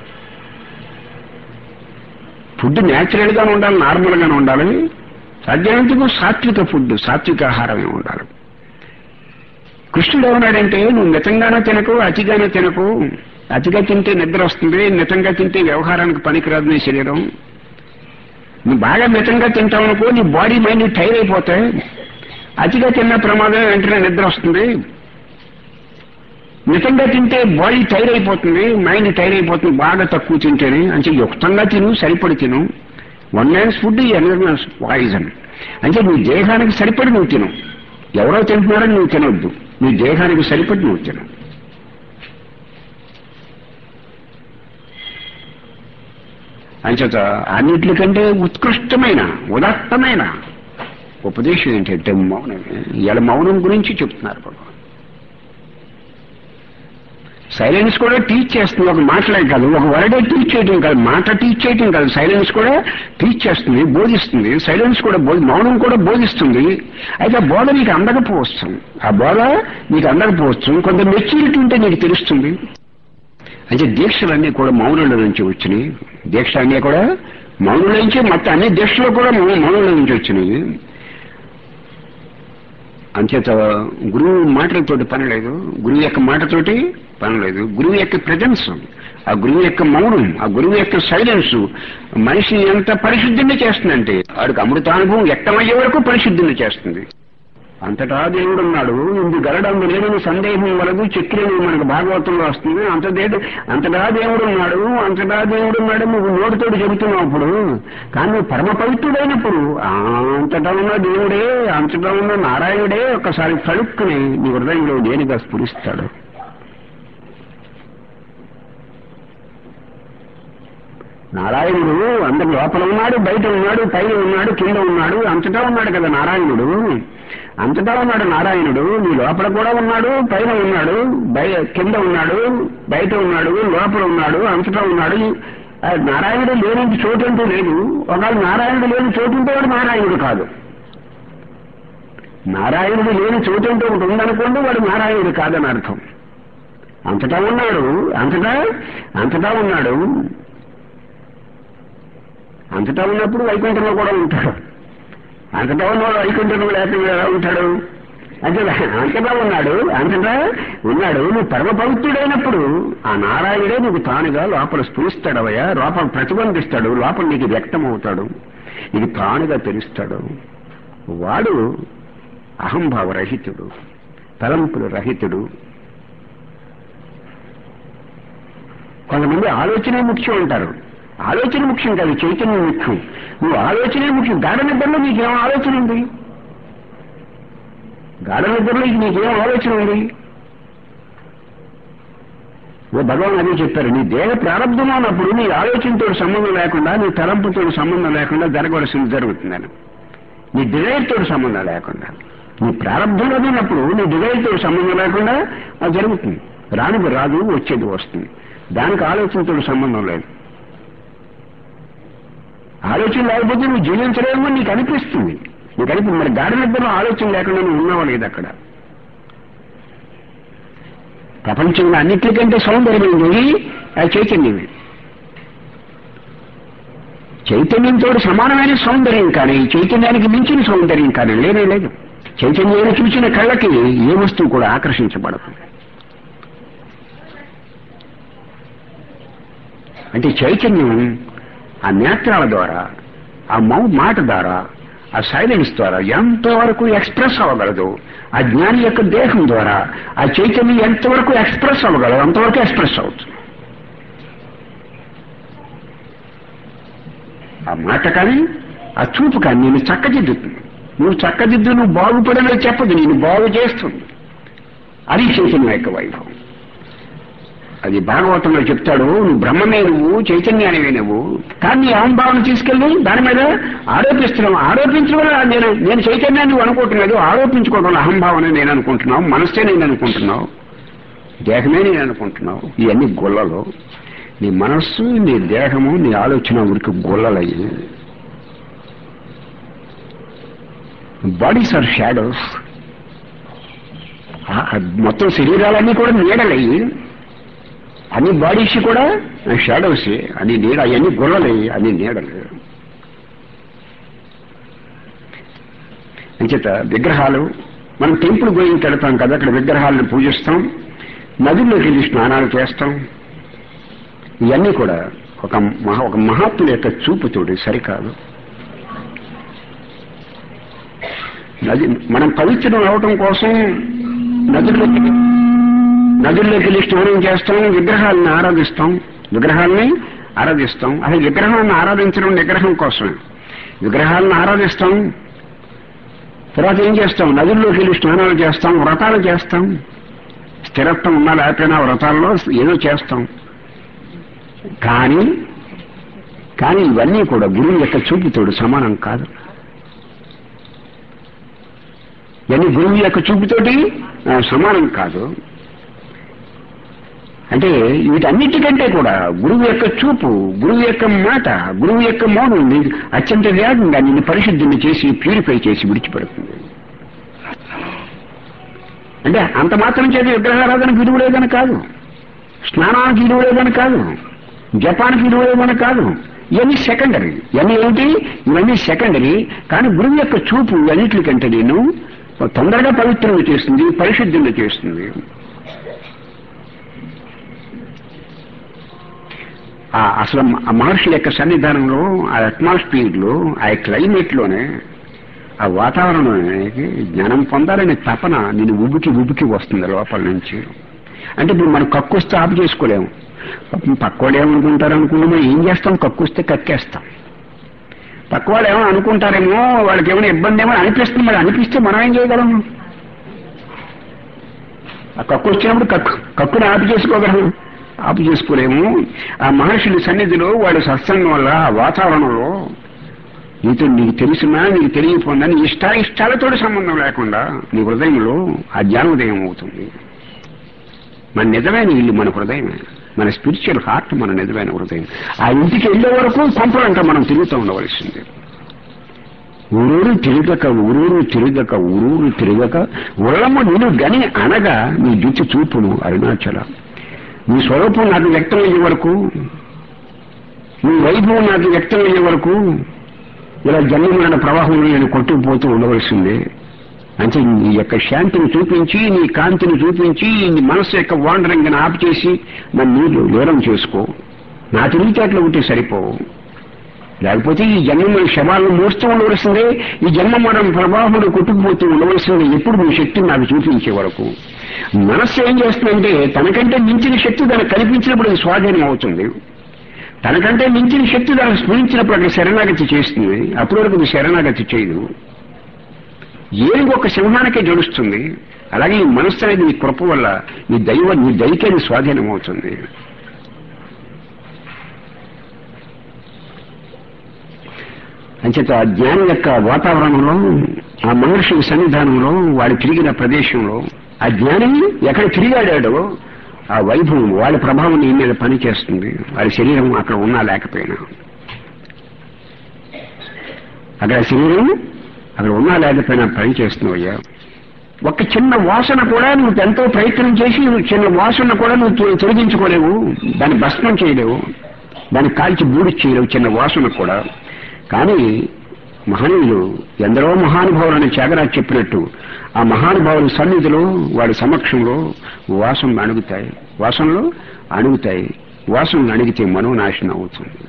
Speaker 1: ఫుడ్ న్యాచురల్ గానే ఉండాలి నార్మల్ గానే ఉండాలి సాధ్యమైనంతకు సాత్విక ఫుడ్ సాత్విక ఆహారమే ఉండాలి కృష్ణుడు ఏమన్నాడంటే నువ్వు మితంగానే తినకు అతిగానే తినకు అతిగా తింటే నిద్ర వస్తుంది మితంగా తింటే వ్యవహారానికి పనికిరాదు నీ శరీరం నువ్వు బాగా మితంగా తింటావు అనుకో నీ బాడీ మైండ్ టైర్ అయిపోతాయి అతిగా తిన్న ప్రమాదం వెంటనే నిద్ర వస్తుంది మితంగా తింటే బాడీ టైర్ అయిపోతుంది మైండ్ టైర్ అయిపోతుంది బాగా తక్కువ తింటేనే అంటే యుక్తంగా తిను సరిపడి తిను one man's food another man's poison అంటే నీ దేహానికి సరిపడి నువ్వు తిను ఎవరో తింటున్నారని నువ్వు తినొద్దు నీ దేహానికి సరిపడి నువ్వు తిను అంచేత అన్నిటికంటే ఉత్కృష్టమైన ఉదాత్తమైన ఉపదేశం ఏంటంటే మౌనమే ఇవాళ మౌనం గురించి చెప్తున్నారు భగవాన్ సైలెన్స్ కూడా టీచ్ చేస్తుంది ఒక మాటలే కాదు ఒక వర్డే టీచ్ చేయటం కాదు మాట టీచ్ చేయటం కాదు సైలెన్స్ కూడా టీచ్ చేస్తుంది బోధిస్తుంది సైలెన్స్ కూడా బోధి మౌనం కూడా బోధిస్తుంది అయితే ఆ బోధ నీకు అందకపోవచ్చు ఆ బోధ నీకు అందకపోవచ్చు కొంత మెచ్యూరిటీ ఉంటే నీకు తెలుస్తుంది అంటే దీక్షలన్నీ కూడా మౌనుల నుంచి వచ్చినాయి దీక్ష అన్నీ కూడా మౌనుల నుంచి మొత్తం అన్ని దీక్షలు కూడా మౌనుల నుంచి వచ్చినాయి అంచేత గురువు మాటలతోటి పని లేదు గురువు యొక్క మాటతోటి పని లేదు గురువు యొక్క ప్రజెన్స్ ఆ గురువు యొక్క మౌనం ఆ గురువు యొక్క సైలెన్స్ మనిషిని ఎంత పరిశుద్ధిని చేస్తుందంటే వాడికి అమృతానుభవం వ్యక్తమయ్యే వరకు పరిశుద్ధిని చేస్తుంది అంతటా దేవుడు ఉన్నాడు ఇందు గరడందు లేని సందేహం వలదు చక్రిని మనకు భాగవతంలో వస్తుంది అంతదేడు అంతటా దేవుడు ఉన్నాడు అంతటా దేవుడు ఉన్నాడు నువ్వు నోటితోటి చెబుతున్నావు అప్పుడు కానీ నువ్వు పరమ పవిత్రుడైనప్పుడు ఆ, అంతటా ఉన్న దేవుడే అంతటా ఉన్న నారాయణుడే ఒకసారి తడుక్కుని నీ హృదయంలో దేనిగా స్ఫురిస్తాడు నారాయణుడు అందరి లోపల ఉన్నాడు బయట ఉన్నాడు పైన ఉన్నాడు కింద ఉన్నాడు అంతటా ఉన్నాడు కదా నారాయణుడు అంతటా ఉన్నాడు నారాయణుడు నీ లోపల కూడా ఉన్నాడు పైన ఉన్నాడు బయ కింద ఉన్నాడు బయట ఉన్నాడు లోపల ఉన్నాడు అంతటా ఉన్నాడు ఆ నారాయణుడు లేని చోటు అంటూ లేదు ఒకవేళ నారాయణుడు లేని చోటు ఉంటే వాడు నారాయణుడు కాదు నారాయణుడు లేని చోటు అంటూ ఒకటి ఉందనుకోండి వాడు నారాయణుడు కాదని అర్థం అంతటా ఉన్నాడు అంతటా అంతటా ఉన్నాడు అంతటా ఉన్నప్పుడు వైకుంఠంలో కూడా ఉంటాడు అంతటా ఉన్నవాడు వైకుంఠంలో లేకుండా ఎలా ఉంటాడు అంటే అంతటా ఉన్నాడు అంతటా ఉన్నాడు నువ్వు పరమ పవిత్రుడైనప్పుడు ఆ నారాయణుడే నీకు తానుగా లోపల స్ఫురిస్తాడవయ్యా లోపల ప్రతిబంధిస్తాడు లోపల నీకు వ్యక్తమవుతాడు నీకు తానుగా తెలుస్తాడు వాడు అహంభావ రహితుడు తలంపుల రహితుడు కొంతమంది ఆలోచనే ముఖ్యం అంటారు ఆలోచన ముఖ్యం కాదు చైతన్యం ముఖ్యం నువ్వు ఆలోచనే ముఖ్యం గాఢ నిద్రలో నీకేం ఆలోచన ఉంది గాఢ నిద్రలో నీకేం ఆలోచన ఉంది ఓ భగవాన్ అదే చెప్పారు నీ దేహ ప్రారంభం అన్నప్పుడు నీ ఆలోచనతో సంబంధం లేకుండా నీ తలంపుతో సంబంధం లేకుండా జరగవలసింది జరుగుతుందని నీ డిజైర్తో సంబంధం లేకుండా నీ ప్రారంభంలో ఉన్నప్పుడు నీ డిజైర్తో సంబంధం లేకుండా అది జరుగుతుంది రానిది రాదు వచ్చేది వస్తుంది దానికి ఆలోచనతో సంబంధం లేదు ఆలోచన లేకపోతే నువ్వు జీవించలేమో నీకు అనిపిస్తుంది నీకు అనిపి మరి గాఢ నిద్రలో ఆలోచన లేకుండా నువ్వు ఉన్నావా లేదు అక్కడ ప్రపంచంలో అన్నిటికంటే సౌందర్యమైనది ఆ చైతన్యమే చైతన్యంతో సమానమైన సౌందర్యం కానీ చైతన్యానికి మించిన సౌందర్యం కానీ లేనే లేదు చైతన్యాన్ని చూసిన కళ్ళకి ఏ వస్తువు కూడా ఆకర్షించబడదు అంటే చైతన్యం ఆ నేత్రాల ద్వారా ఆ మౌ మాట ద్వారా ఆ సైలెన్స్ ద్వారా ఎంతవరకు ఎక్స్ప్రెస్ అవ్వగలదు ఆ జ్ఞాని యొక్క దేహం ద్వారా ఆ చైతన్యం ఎంతవరకు ఎక్స్ప్రెస్ అవ్వగలదు అంతవరకు ఎక్స్ప్రెస్ అవుతుంది ఆ మాట కానీ ఆ చూపు కానీ నేను చక్కదిద్దుతుంది నువ్వు చక్కదిద్దు నువ్వు బాగుపడలేదు చెప్పదు నేను బాగు చేస్తుంది అది చైతన్యం యొక్క వైభవం అది భాగవతంలో చెప్తాడు నువ్వు బ్రహ్మమే నువ్వు చైతన్యానివే నువ్వు కానీ నీ అహంభావన తీసుకెళ్ళి దాని మీద ఆరోపిస్తున్నావు ఆరోపించడం వల్ల నేను నేను చైతన్యాన్ని నువ్వు అనుకుంటున్నది ఆరోపించుకోవడం వల్ల అహంభావన నేను అనుకుంటున్నావు మనస్సే నేను అనుకుంటున్నావు దేహమే నేను అనుకుంటున్నావు ఇవన్నీ గొల్లలు నీ మనస్సు నీ దేహము నీ ఆలోచన ఉడికి గొల్లలయ్యి బాడీస్ ఆర్ షాడోస్ మొత్తం శరీరాలన్నీ కూడా నీడలయ్యి అన్ని బాడీస్ కూడా షాడోస్ అన్ని నీడ అవన్నీ గొర్రెలు అన్ని నీడలు అంచేత విగ్రహాలు మనం టెంపుల్ గోయింగ్కి వెళ్తాం కదా అక్కడ విగ్రహాలను పూజిస్తాం నదుల్లోకి వెళ్ళి స్నానాలు చేస్తాం ఇవన్నీ కూడా ఒక మహా ఒక మహాత్ముల యొక్క చూపుతోటి సరికాదు నది మనం పవిత్రం అవటం కోసం నదుల్లోకి నదుల్లోకి వెళ్ళి స్నానం చేస్తాం విగ్రహాలను ఆరాధిస్తాం విగ్రహాలని ఆరాధిస్తాం అసలు విగ్రహాలను ఆరాధించడం విగ్రహం కోసమే విగ్రహాలను ఆరాధిస్తాం తర్వాత ఏం చేస్తాం నదుల్లోకి వెళ్ళి స్నానాలు చేస్తాం వ్రతాలు చేస్తాం స్థిరత్వం ఉన్నా లేకపోయినా వ్రతాల్లో ఏదో చేస్తాం కానీ కానీ ఇవన్నీ కూడా గురువు యొక్క చూపుతోడు సమానం కాదు ఇవన్నీ గురువు యొక్క చూపుతోటి ఆ, సమానం కాదు అంటే వీటన్నిటికంటే కూడా గురువు యొక్క చూపు గురువు యొక్క మాట గురువు యొక్క మౌనం నీకు అత్యంత వేగంగా నిన్ను పరిశుద్ధిని చేసి ప్యూరిఫై చేసి విడిచిపెడుతుంది అంటే అంత మాత్రం చేతి విగ్రహారాధనకు విలువ లేదని కాదు స్నానానికి విలువ లేదని కాదు జపానికి విలువ లేదని కాదు ఇవన్నీ సెకండరీ ఇవన్నీ ఏంటి ఇవన్నీ సెకండరీ కానీ గురువు యొక్క చూపు ఇవన్నిటికంటే నేను తొందరగా పవిత్రంగా చేస్తుంది పరిశుద్ధంగా చేస్తుంది ఆ అసలు ఆ మహర్షుల యొక్క సన్నిధానంలో ఆ అట్మాస్ఫియర్ లో ఆ క్లైమేట్ లోనే ఆ వాతావరణంలోనే జ్ఞానం పొందాలనే తపన నేను ఉబికి ఉబికి వస్తుంది లోపల నుంచి అంటే ఇప్పుడు మనం కక్కొస్తే ఆపు చేసుకోలేము పక్కోడు ఏమనుకుంటారు అనుకున్నామో ఏం చేస్తాం కక్కొస్తే కక్కేస్తాం పక్క వాళ్ళు ఏమో అనుకుంటారేమో వాళ్ళకి ఏమైనా ఇబ్బంది ఏమో అనిపిస్తుంది మరి అనిపిస్తే మనం ఏం చేయగలం ఆ కక్కు వచ్చినప్పుడు కక్కు కక్కుని ఆపు చేసుకోగలం ఆపు చేసుకోలేము ఆ మహర్షుల సన్నిధిలో వాళ్ళ సత్సంగం వల్ల ఆ వాతావరణంలో నీతో నీకు తెలిసినా నీకు తెలియకుండా నీ ఇష్టాయిష్టాలతో సంబంధం లేకుండా నీ హృదయంలో ఆ జ్ఞానోదయం అవుతుంది మన నిజమైన ఇల్లు మన హృదయమే మన స్పిరిచువల్ హార్ట్ మన నిజమైన హృదయం ఆ ఇంటికి వెళ్ళే వరకు పంపలంట మనం తిరుగుతూ ఉండవలసింది ఊరూరు తిరగక ఊరూరు తిరగక ఊరూరు తిరగక ఉళ్ళమ్మ నేను గని అనగా నీ జుట్టు చూపును అరుణాచల నీ స్వరూపం నాకు వ్యక్తమయ్యే వరకు నీ వైభవం నాకు వ్యక్తమయ్యే వరకు ఇలా జన్మమైన ప్రవాహంలో నేను కొట్టుకుపోతూ ఉండవలసిందే అంటే నీ యొక్క శాంతిని చూపించి నీ కాంతిని చూపించి నీ మనస్సు యొక్క వాండరింగ్ ఆపు చేసి నన్ను నీళ్ళు దూరం చేసుకో నా తెలివితేటలు ఉంటే సరిపోవు లేకపోతే ఈ జన్మ శవాలను మోస్తూ ఉండవలసిందే ఈ జన్మ మనం ప్రవాహంలో కొట్టుకుపోతూ ఉండవలసిందే ఎప్పుడు నీ శక్తిని నాకు చూపించే వరకు మనస్సు ఏం చేస్తుందంటే తనకంటే మించిన శక్తి దానికి కనిపించినప్పుడు అది స్వాధీనం అవుతుంది తనకంటే మించిన శక్తి దానికి స్మరించినప్పుడు అక్కడ శరణాగతి చేస్తుంది అప్పటి వరకు అది శరణాగతి చేయదు ఏనుగు ఒక సింహానికే జడుస్తుంది అలాగే ఈ మనస్సు అనేది నీ కృప వల్ల నీ దైవ నీ దైకే నీ స్వాధీనం అవుతుంది అంచేత ఆ జ్ఞాని యొక్క వాతావరణంలో ఆ మహర్షి సన్నిధానంలో వాడు తిరిగిన ప్రదేశంలో ఆ జ్ఞాని ఎక్కడ తిరిగాడాడో ఆ వైభవం వాడి ప్రభావం నీ మీద పనిచేస్తుంది వాడి శరీరం అక్కడ ఉన్నా లేకపోయినా అక్కడ శరీరం అక్కడ ఉన్నా లేకపోయినా పని చేస్తున్నావయ్యా ఒక చిన్న వాసన కూడా నువ్వు ఎంతో ప్రయత్నం చేసి నువ్వు చిన్న వాసన కూడా నువ్వు తొ- తొలగించుకోలేవు దాన్ని భస్మం చేయలేవు దాన్ని కాల్చి బూడిచ్చేయలేవు చిన్న వాసన కూడా కానీ మహనీయులు ఎందరో మహానుభావులని త్యాగరాజు చెప్పినట్టు ఆ మహానుభావుల సన్నిధిలో వాడి సమక్షంలో వాసనలు అణుగుతాయి వాసనలు అణుగుతాయి వాసనలు అణిగితే మనోనాశనం అవుతుంది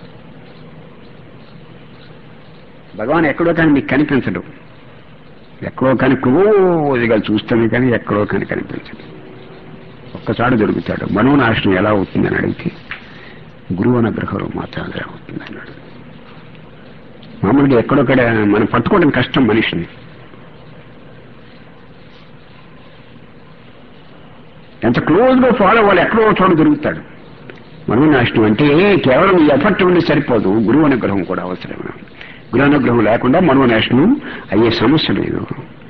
Speaker 1: భగవాన్ ఎక్కడో కానీ మీకు కనిపించడు ఎక్కడో కానీ క్లోజ్గా చూస్తాను కానీ ఎక్కడో కానీ కనిపించదు ఒక్కసారి దొరుకుతాడు మనోనాశనం ఎలా అవుతుందని అడిగితే గురువు అనుగ్రహంలో మాత్రమే అవుతుంది అన్నాడు మామూలుగా ఎక్కడొక్కడ మనం పట్టుకోవడం కష్టం మనిషిని ఎంత క్లోజ్ గా ఫాలో అవ్వాలి ఎక్కడో ఒక చోట దొరుకుతాడు మనోనాశనం అంటే కేవలం ఈ ఎఫర్ట్ ఉండి సరిపోదు గురువు అనుగ్రహం కూడా అవసరమే గురు అనుగ్రహం లేకుండా మనోనాశనం అయ్యే సమస్య లేదు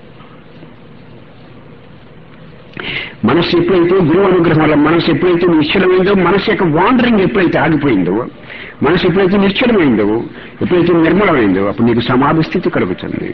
Speaker 1: మనస్సు ఎప్పుడైతే గురువు అనుగ్రహం వల్ల మనసు ఎప్పుడైతే నిశ్చలమైందో మనసు యొక్క వాండరింగ్ ఎప్పుడైతే ఆగిపోయిందో మనసు ఎప్పుడైతే నిశ్చలమైందో ఎప్పుడైతే నిర్మలమైందో అప్పుడు నీకు సమాధి స్థితి కలుగుతుంది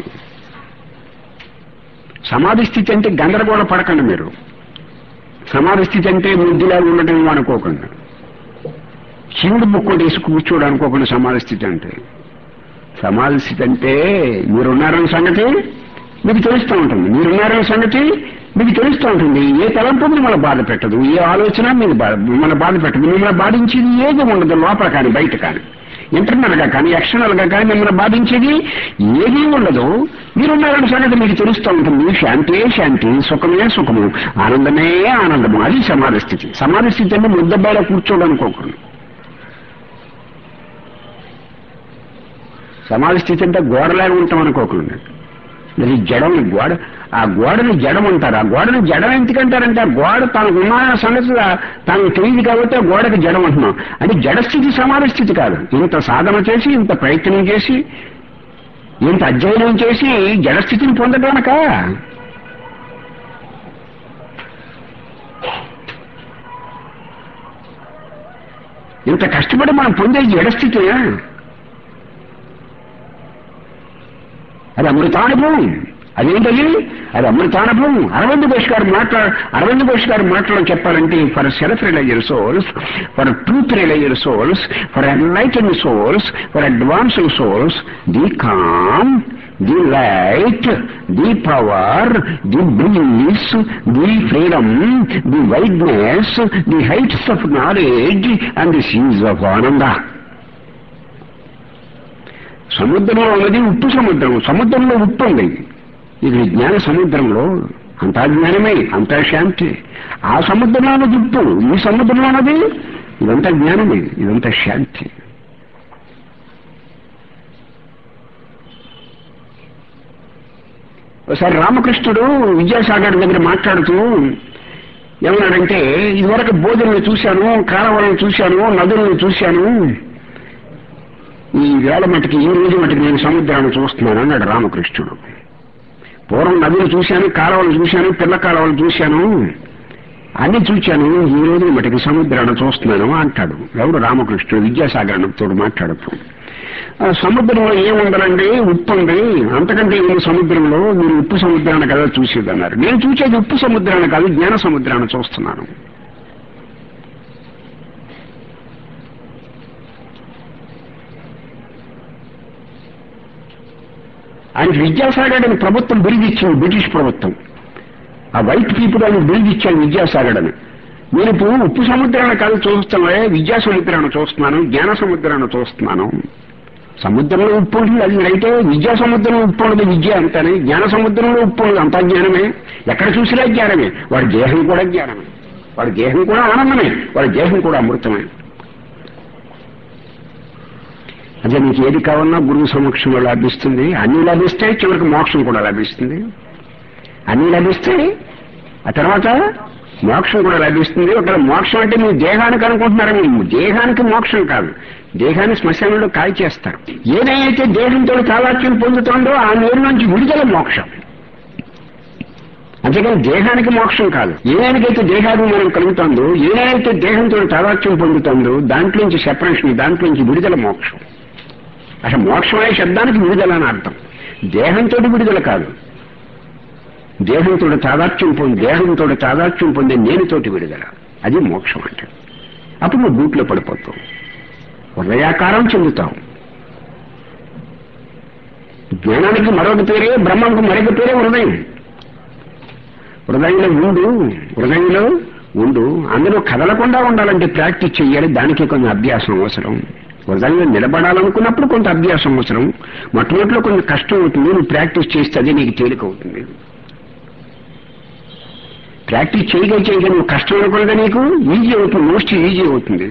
Speaker 1: సమాధి స్థితి అంటే గందరగోళ పడకండి మీరు సమాధి స్థితి అంటే ముద్దులాగా ఉండటం అనుకోకుండా శివుడు బుక్కు వేసి కూర్చోడు అనుకోకుండా సమాధి స్థితి అంటే సమాధి స్థితి అంటే మీరున్నారన్న సంగతి మీకు తెలుస్తూ ఉంటుంది మీరున్నారన్న సంగతి మీకు తెలుస్తూ ఉంటుంది ఏ తలంపు మిమ్మల్ని బాధ పెట్టదు ఏ ఆలోచన మీరు బాధ మిమ్మల్ని బాధ పెట్టదు మిమ్మల్ని బాధించేది ఏది ఉండదు లోపల కానీ బయట కానీ ఇంటర్నల్ గా కానీ ఎక్స్టర్నల్ గా కానీ మిమ్మల్ని బాధించేది ఏదీ ఉండదు మీరున్నారన్న సంగతి మీకు తెలుస్తూ ఉంటుంది శాంతే శాంతి సుఖమే సుఖము ఆనందమే ఆనందము అది సమాధి స్థితి సమాధి స్థితి అంటే ముద్దబ్బాయిలో కూర్చోడనుకోకండి సమాధి స్థితి అంటే గోడలాగా ఉంటాం అనుకోకండి అది జడం గోడ ఆ గోడని జడం అంటారు ఆ గోడని జడం ఎందుకంటారంటే ఆ గోడ తనకు ఉన్న సంగతి తనకు తెలియదు కాబట్టి ఆ గోడకి జడం అంటున్నాం అంటే జడస్థితి సమాధి స్థితి కాదు ఇంత సాధన చేసి ఇంత ప్రయత్నం చేసి ఇంత అధ్యయనం చేసి జడస్థితిని పొందడానక ఇంత కష్టపడి మనం పొందే జడస్థితి అది అమృతానుభవం అదేంటది అది అమృతానుభవం అరవింద్ ఘోష్ గారు మాట్లా అరవింద్ ఘోష్ గారు మాటలో చెప్పాలంటే for self realiser souls for truth realiser souls for enlightened souls for advanced souls the calm the light the power the bliss the freedom the wideness the heights of knowledge and the seas of ఆనంద సముద్రంలో ఉన్నది ఉప్పు సముద్రం సముద్రంలో ఉప్పు ఉంది ఇది జ్ఞాన సముద్రంలో అంతా జ్ఞానమే అంతా శాంతి ఆ సముద్రంలో ఉన్నది ఉప్పు ఈ సముద్రంలో ఉన్నది ఇదంతా జ్ఞానమే ఇదంతా శాంతి ఒకసారి రామకృష్ణుడు విద్యాసాగర్ దగ్గర మాట్లాడుతూ ఏమన్నాడంటే ఇదివరకు బోధనలు చూశాను కాలవలను చూశాను నదులను చూశాను ఈ వేళ మటుకి ఈ రోజు మటుకు నేను సముద్రాన్ని చూస్తున్నాను అన్నాడు రామకృష్ణుడు పూర్వం నదులు చూశాను కాలువలు చూశాను పిల్ల కాలువలు చూశాను అన్ని చూశాను ఈ రోజు మటుకు సముద్రాన్ని చూస్తున్నాను అంటాడు ఎవడు రామకృష్ణుడు విద్యాసాగర్ తోడు మాట్లాడుతూ ఆ సముద్రంలో ఏముండదండి ఉప్పు ఉంది అంతకంటే ఏమి సముద్రంలో మీరు ఉప్పు సముద్రాన్ని కదా చూసేది అన్నారు నేను చూసేది ఉప్పు సముద్రాన్ని కాదు జ్ఞాన సముద్రాన్ని చూస్తున్నాను ఆయన విద్యాసాగర్ అని ప్రభుత్వం బిరుదిచ్చింది బ్రిటిష్ ప్రభుత్వం ఆ వైట్ పీపుల్ అని బిరుదిచ్చాను విద్యాసాగర్ అని నేను ఇప్పుడు ఉప్పు సముద్రాన్ని కాదు చూస్తున్నానే విద్యా సముద్రాన్ని చూస్తున్నాను జ్ఞాన సముద్రాన్ని చూస్తున్నాను సముద్రంలో ఉప్పు ఉంటుంది అది అయితే విద్యా సముద్రంలో ఉప్పు ఉండదు విద్య అంతానే జ్ఞాన సముద్రంలో ఉప్పు ఉండదు అంతా జ్ఞానమే ఎక్కడ చూసినా జ్ఞానమే వాడి దేహం కూడా జ్ఞానమే వాడి దేహం కూడా ఆనందమే వాడి దేహం కూడా అమృతమే అదే నీకు ఏది కావాలన్నా గురువు సమక్షంలో లభిస్తుంది అన్ని లభిస్తాయి చివరికి మోక్షం కూడా లభిస్తుంది అన్ని లభిస్తాయి ఆ తర్వాత మోక్షం కూడా లభిస్తుంది ఒకవేళ మోక్షం అంటే మీరు దేహానికి అనుకుంటున్నారా మీరు దేహానికి మోక్షం కాదు దేహాన్ని శ్మశానంలో కాల్ చేస్తారు ఏదైతే దేహంతో తాదాత్యం పొందుతుందో ఆ నీరు నుంచి విడుదల మోక్షం అంతేకాని దేహానికి మోక్షం కాదు ఏదానికైతే దేహాభిమానం కలుగుతుందో ఏదైతే దేహంతో తాదాత్యం పొందుతుందో దాంట్లోంచి సెపరేషన్ దాంట్లోంచి విడుదల మోక్షం అసలు మోక్షం అనే శబ్దానికి విడుదల అని అర్థం దేహంతో విడుదల కాదు దేహంతో తాదాత్యం పొంది దేహంతో తాదాత్యం పొందే నేనుతోటి విడుదల అది మోక్షం అంటే అప్పుడు నువ్వు బూట్లో పడిపోతావు హృదయాకారం చెందుతావు జ్ఞానానికి మరొక పేరే బ్రహ్మంకు మరొక పేరే హృదయం హృదయంలో ఉండు హృదయంలో ఉండు అందులో కదలకుండా ఉండాలంటే ప్రాక్టీస్ చేయాలి దానికి కొంచెం అభ్యాసం అవసరం హృదయంలో నిలబడాలనుకున్నప్పుడు కొంత అభ్యాసం అవసరం మొట్టమొదటిలో కొంచెం కష్టం అవుతుంది నువ్వు ప్రాక్టీస్ చేస్తే అదే నీకు తేలిక అవుతుంది ప్రాక్టీస్ చేయగా చేయగా నువ్వు కష్టం అనుకున్నదా నీకు ఈజీ అవుతుంది మోస్ట్ ఈజీ అవుతుంది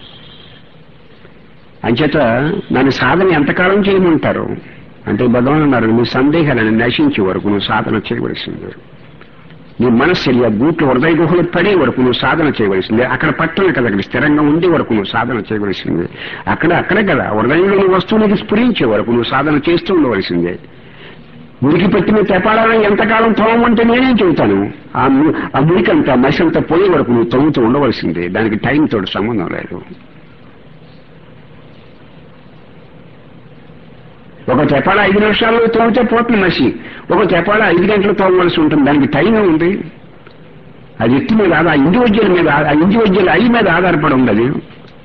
Speaker 1: అంచేత నన్ను సాధన ఎంతకాలం చేయమంటారు అంటే భగవాన్ అన్నారు నీ సందేహాలను నశించే వరకు నువ్వు సాధన చేయవలసింది నీ మనస్సు ఆ గూట్లో హృదయ గుహలు పడే వరకు నువ్వు సాధన చేయవలసిందే అక్కడ పట్టణ కదా అక్కడ స్థిరంగా ఉండే వరకు నువ్వు సాధన చేయవలసిందే అక్కడ అక్కడే కదా హృదయంలోని వస్తువునికి స్ఫురించే వరకు నువ్వు సాధన చేస్తూ ఉండవలసిందే మురికి పెట్టిన తెపాలని ఎంతకాలం తోమంటే నేనేం చెబుతాను ఆ ము- ఆ మురికంతా మసంతా పోయే వరకు నువ్వు తవ్వుతూ ఉండవలసిందే దానికి టైం తోడు సంబంధం లేదు ఒక తెపాల ఐదు నిమిషాల్లో తోమితే పోతుంది మసి ఒక తెపాల ఐదు గంటలు తోమవలసి ఉంటుంది దానికి టైం ఉంది ఆ వ్యక్తి మీద ఆధార ఆ ఇండివిజువల్ మీద ఆ ఇండివిజువల్ ఐ మీద ఆధారపడి ఉంది అది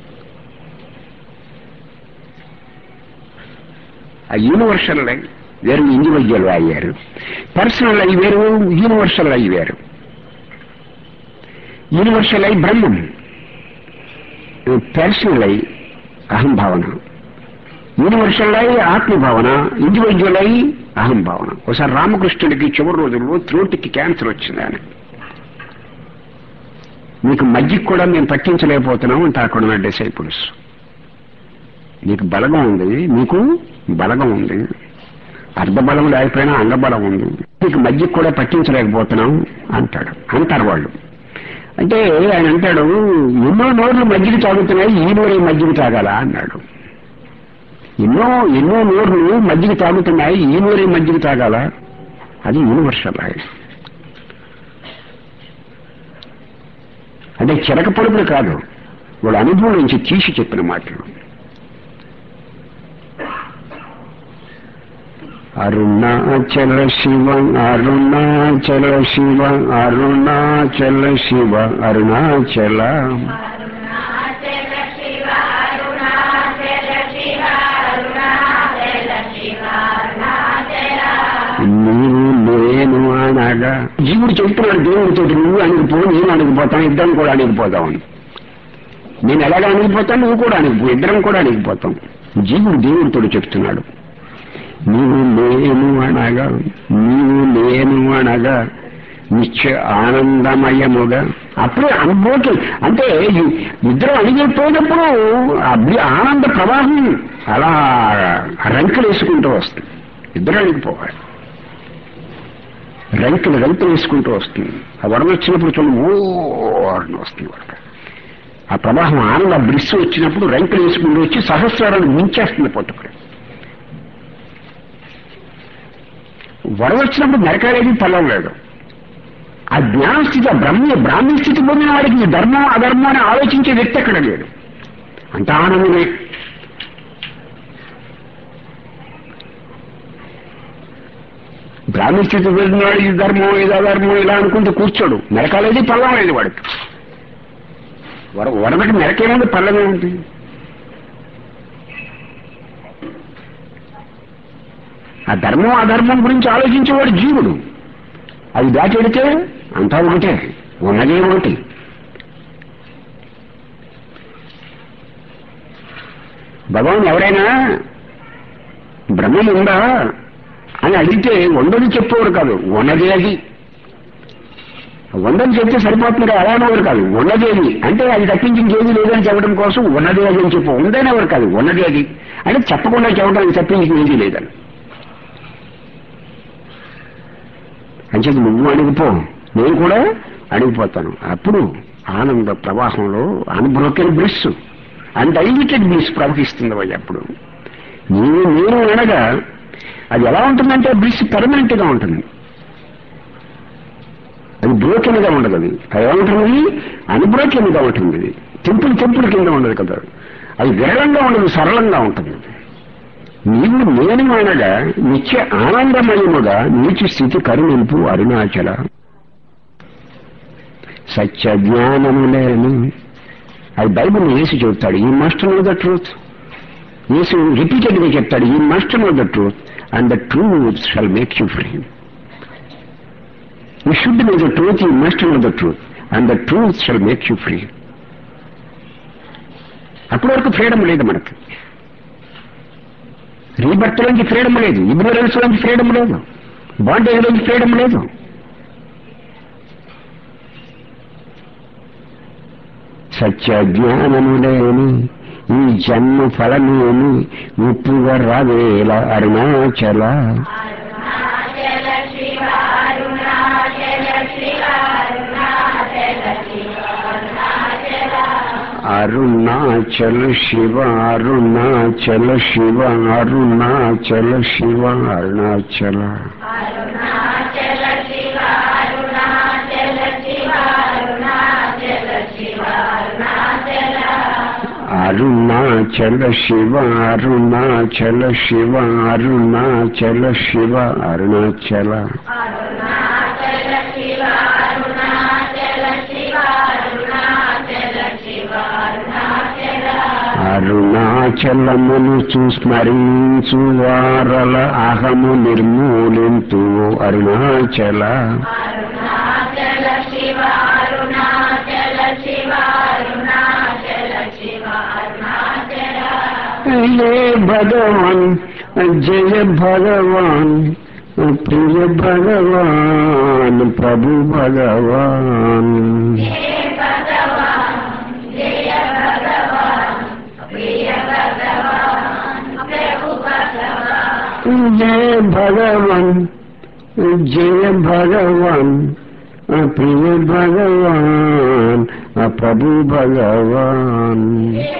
Speaker 1: ఆ యూనివర్సల్ ఐ వేరు ఇండివిజువల్ అయ్యారు పర్సనల్ ఐ వేరు యూనివర్సల్ ఐ వేరు యూనివర్సల్ ఐ బ్రహ్మం పర్సనల్ ఐ అహంభావన యూనివర్సల్ అయి ఆత్మభావన ఇండివిజువల్ అయి అహం భావన ఒకసారి రామకృష్ణుడికి చివరి రోజుల్లో త్రోటికి క్యాన్సర్ వచ్చింది ఆయన మీకు మజ్జిగ కూడా మేము పట్టించలేకపోతున్నాం అంటే అక్కడ ఉన్న డిసైపుల్స్ నీకు బలగం ఉంది మీకు బలగం ఉంది అర్ధబలం లేకపోయినా అంగబలం ఉంది నీకు మజ్జిగ కూడా పట్టించలేకపోతున్నాం అంటాడు అంటారు వాళ్ళు అంటే ఆయన అంటాడు ఎన్నో నోర్లు మజ్జిగ తాగుతున్నాయి ఈ నోరే మజ్జిగ తాగాలా అన్నాడు ఎన్నో ఎన్నో నోర్లు మజ్జిగ తాగుతున్నాయి ఈ నోరే మజ్జిగ తాగాల అది యూనివర్సల్ ఆయన అంటే చిరక పొడుపులు కాదు వాడు అనుభవం నుంచి తీసి చెప్పిన మాటలు అరుణాచల శివ అరుణాచల శివ అరుణాచల శివ అరుణాచల
Speaker 2: అరుణాచల శివ అరుణాచల శివ అరుణాచల శివ అరుణాచల
Speaker 1: నీవు నేను అనగా జీవుడు చెప్తున్నాడు దేవుడితో నువ్వు అణిగిపో నేను అణిగిపోతాను ఇద్దరం కూడా అణిగిపోతామని నేను ఎలాగ అణిగిపోతాను నువ్వు కూడా అణిగిపో ఇద్దరం కూడా అణిగిపోతాం జీవుడు దేవుడితో చెప్తున్నాడు నీవు నేను అనగా నీవు నేను అనగా నిత్య ఆనందమయముగా అప్పుడే అనుభూతి అంటే ఈ- ఇద్దరు అణిగిపోయినప్పుడు అబ్బి ఆనంద ప్రవాహం అలా రంకెలు వేసుకుంటూ వస్తుంది ఇద్దరు అణిగిపోవాలి రంకెలు రంకెలు వేసుకుంటూ వస్తుంది ఆ వరద వచ్చినప్పుడు చూడండి ఓ అని వస్తుంది వరద ఆ ప్రవాహం ఆనంద బ్రిస్ వచ్చినప్పుడు రంకెలు వేసుకుంటూ వచ్చి సహస్రాలను మించేస్తుంది పట్టుకుని వరద వచ్చినప్పుడు నరకాలేది ఫలం లేదు ఆ జ్ఞాన స్థితి ఆ బ్రహ్మ బ్రాహ్మీ స్థితి పొందిన వాడికి ఈ ధర్మం అధర్మం అని ఆలోచించే వ్యక్తి అక్కడ లేడు అంత ఆనందమే బ్రాహ్మీ స్థితి పొందిన వాడు ఈ ధర్మం ఇది అధర్మం ఇలా అనుకుంటూ కూర్చోడు నరకాలేది పల్లం లేదు వాడికి వర వరదకి నరకేముంది పల్లమే ఉంది ఆ ధర్మం అధర్మం గురించి ఆలోచించేవాడు జీవుడు అది దాటెడితే అంతా ఒకటే ఉన్నదే ఒకటి భగవాన్ ఎవరైనా బ్రహ్మం ఉందా అని అడిగితే ఉండదు చెప్పేవారు కాదు ఉన్నదే అది ఉండని చెప్తే సరిపోతుంది అలా అనేవారు కాదు ఉన్నదేది అంటే అది తప్పించి ఇంకేది లేదని చెప్పడం కోసం ఉన్నదే అది అని చెప్పు ఉందనేవారు కాదు ఉన్నదే అది అంటే చెప్పకుండా చెప్పడానికి తప్పించి ఏది లేదని అంచేది నువ్వు అడిగిపో నేను కూడా అడిగిపోతాను అప్పుడు ఆనంద ప్రవాహంలో అన్బ్రోకెన్ బ్రిస్ అన్డైల్యూటెడ్ బ్రిస్ ప్రవహిస్తుంది అవి అప్పుడు నీవు నేను అనగా అది ఎలా ఉంటుందంటే బ్రిస్ పర్మనెంట్ గా ఉంటుంది అది బ్రోకెన్ గా ఉండదు అది అది ఎలా ఉంటుంది అన్బ్రోకెన్ గా ఉంటుంది అది టెంపుల్ టెంపుల్ కింద ఉండదు కదా అది విరళంగా ఉండదు సరళంగా ఉంటుంది నీవు నేను అనగా నిత్య ఆనందమయముగా నీచి స్థితి కరుణింపు అరుణాచల సత్య జ్ఞానము లేని అది బైబిల్ వేసి చెబుతాడు ఈ మాస్టర్ నో ద ట్రూత్ యేసు రిపీటెడ్ గా చెప్తాడు ఈ must know the truth and the truth shall make you free you should know the truth you must know the truth and the truth shall make you free అప్పటి వరకు freedom లేదు మనకు rebirth నుంచి freedom లేదు ignorance నుంచి freedom లేదు bondage నుంచి freedom లేదు సత్య జ్ఞానము లేని ఈ జన్మ ఫలమేమి ఉప్పుగా రావేల అరుణాచల
Speaker 2: అరుణాచల శివ అరుణాచల శివ అరుణాచల శివ అరుణాచల
Speaker 1: అరుణాచల శివ అరుణాచల శివ అరుణాచల శివ అరుణాచల
Speaker 2: అరుణాచల శివ అరుణాచల శివ అరుణాచల శివ అరుణాచల
Speaker 1: అరుణాచల శివ అరుణాచల శివ అరుణాచల శివ అరుణాచల
Speaker 2: అరుణాచల శివ అరుణాచల శివ అరుణాచల శివ అరుణాచల
Speaker 1: అరుణాచలమును స్మరించు వారల అహము నిర్మూలింతు అరుణాచల
Speaker 2: అరుణాచల శివ అరుణాచల శివ అరుణాచల శివ అరుణాచల
Speaker 1: హే భగవాన్ జయ భగవాన్ ప్రియ భగవాన్ ప్రభు భగవాన్
Speaker 2: జయ భగవాన్ జయ భగవాన్ ప్రియ భగవాన్ ప్రభు భగవాన్
Speaker 1: జయ భగవాన్ జయ భగవాన్ ప్రియ భగవాన్ ప్రభు భగవాన్
Speaker 2: జయ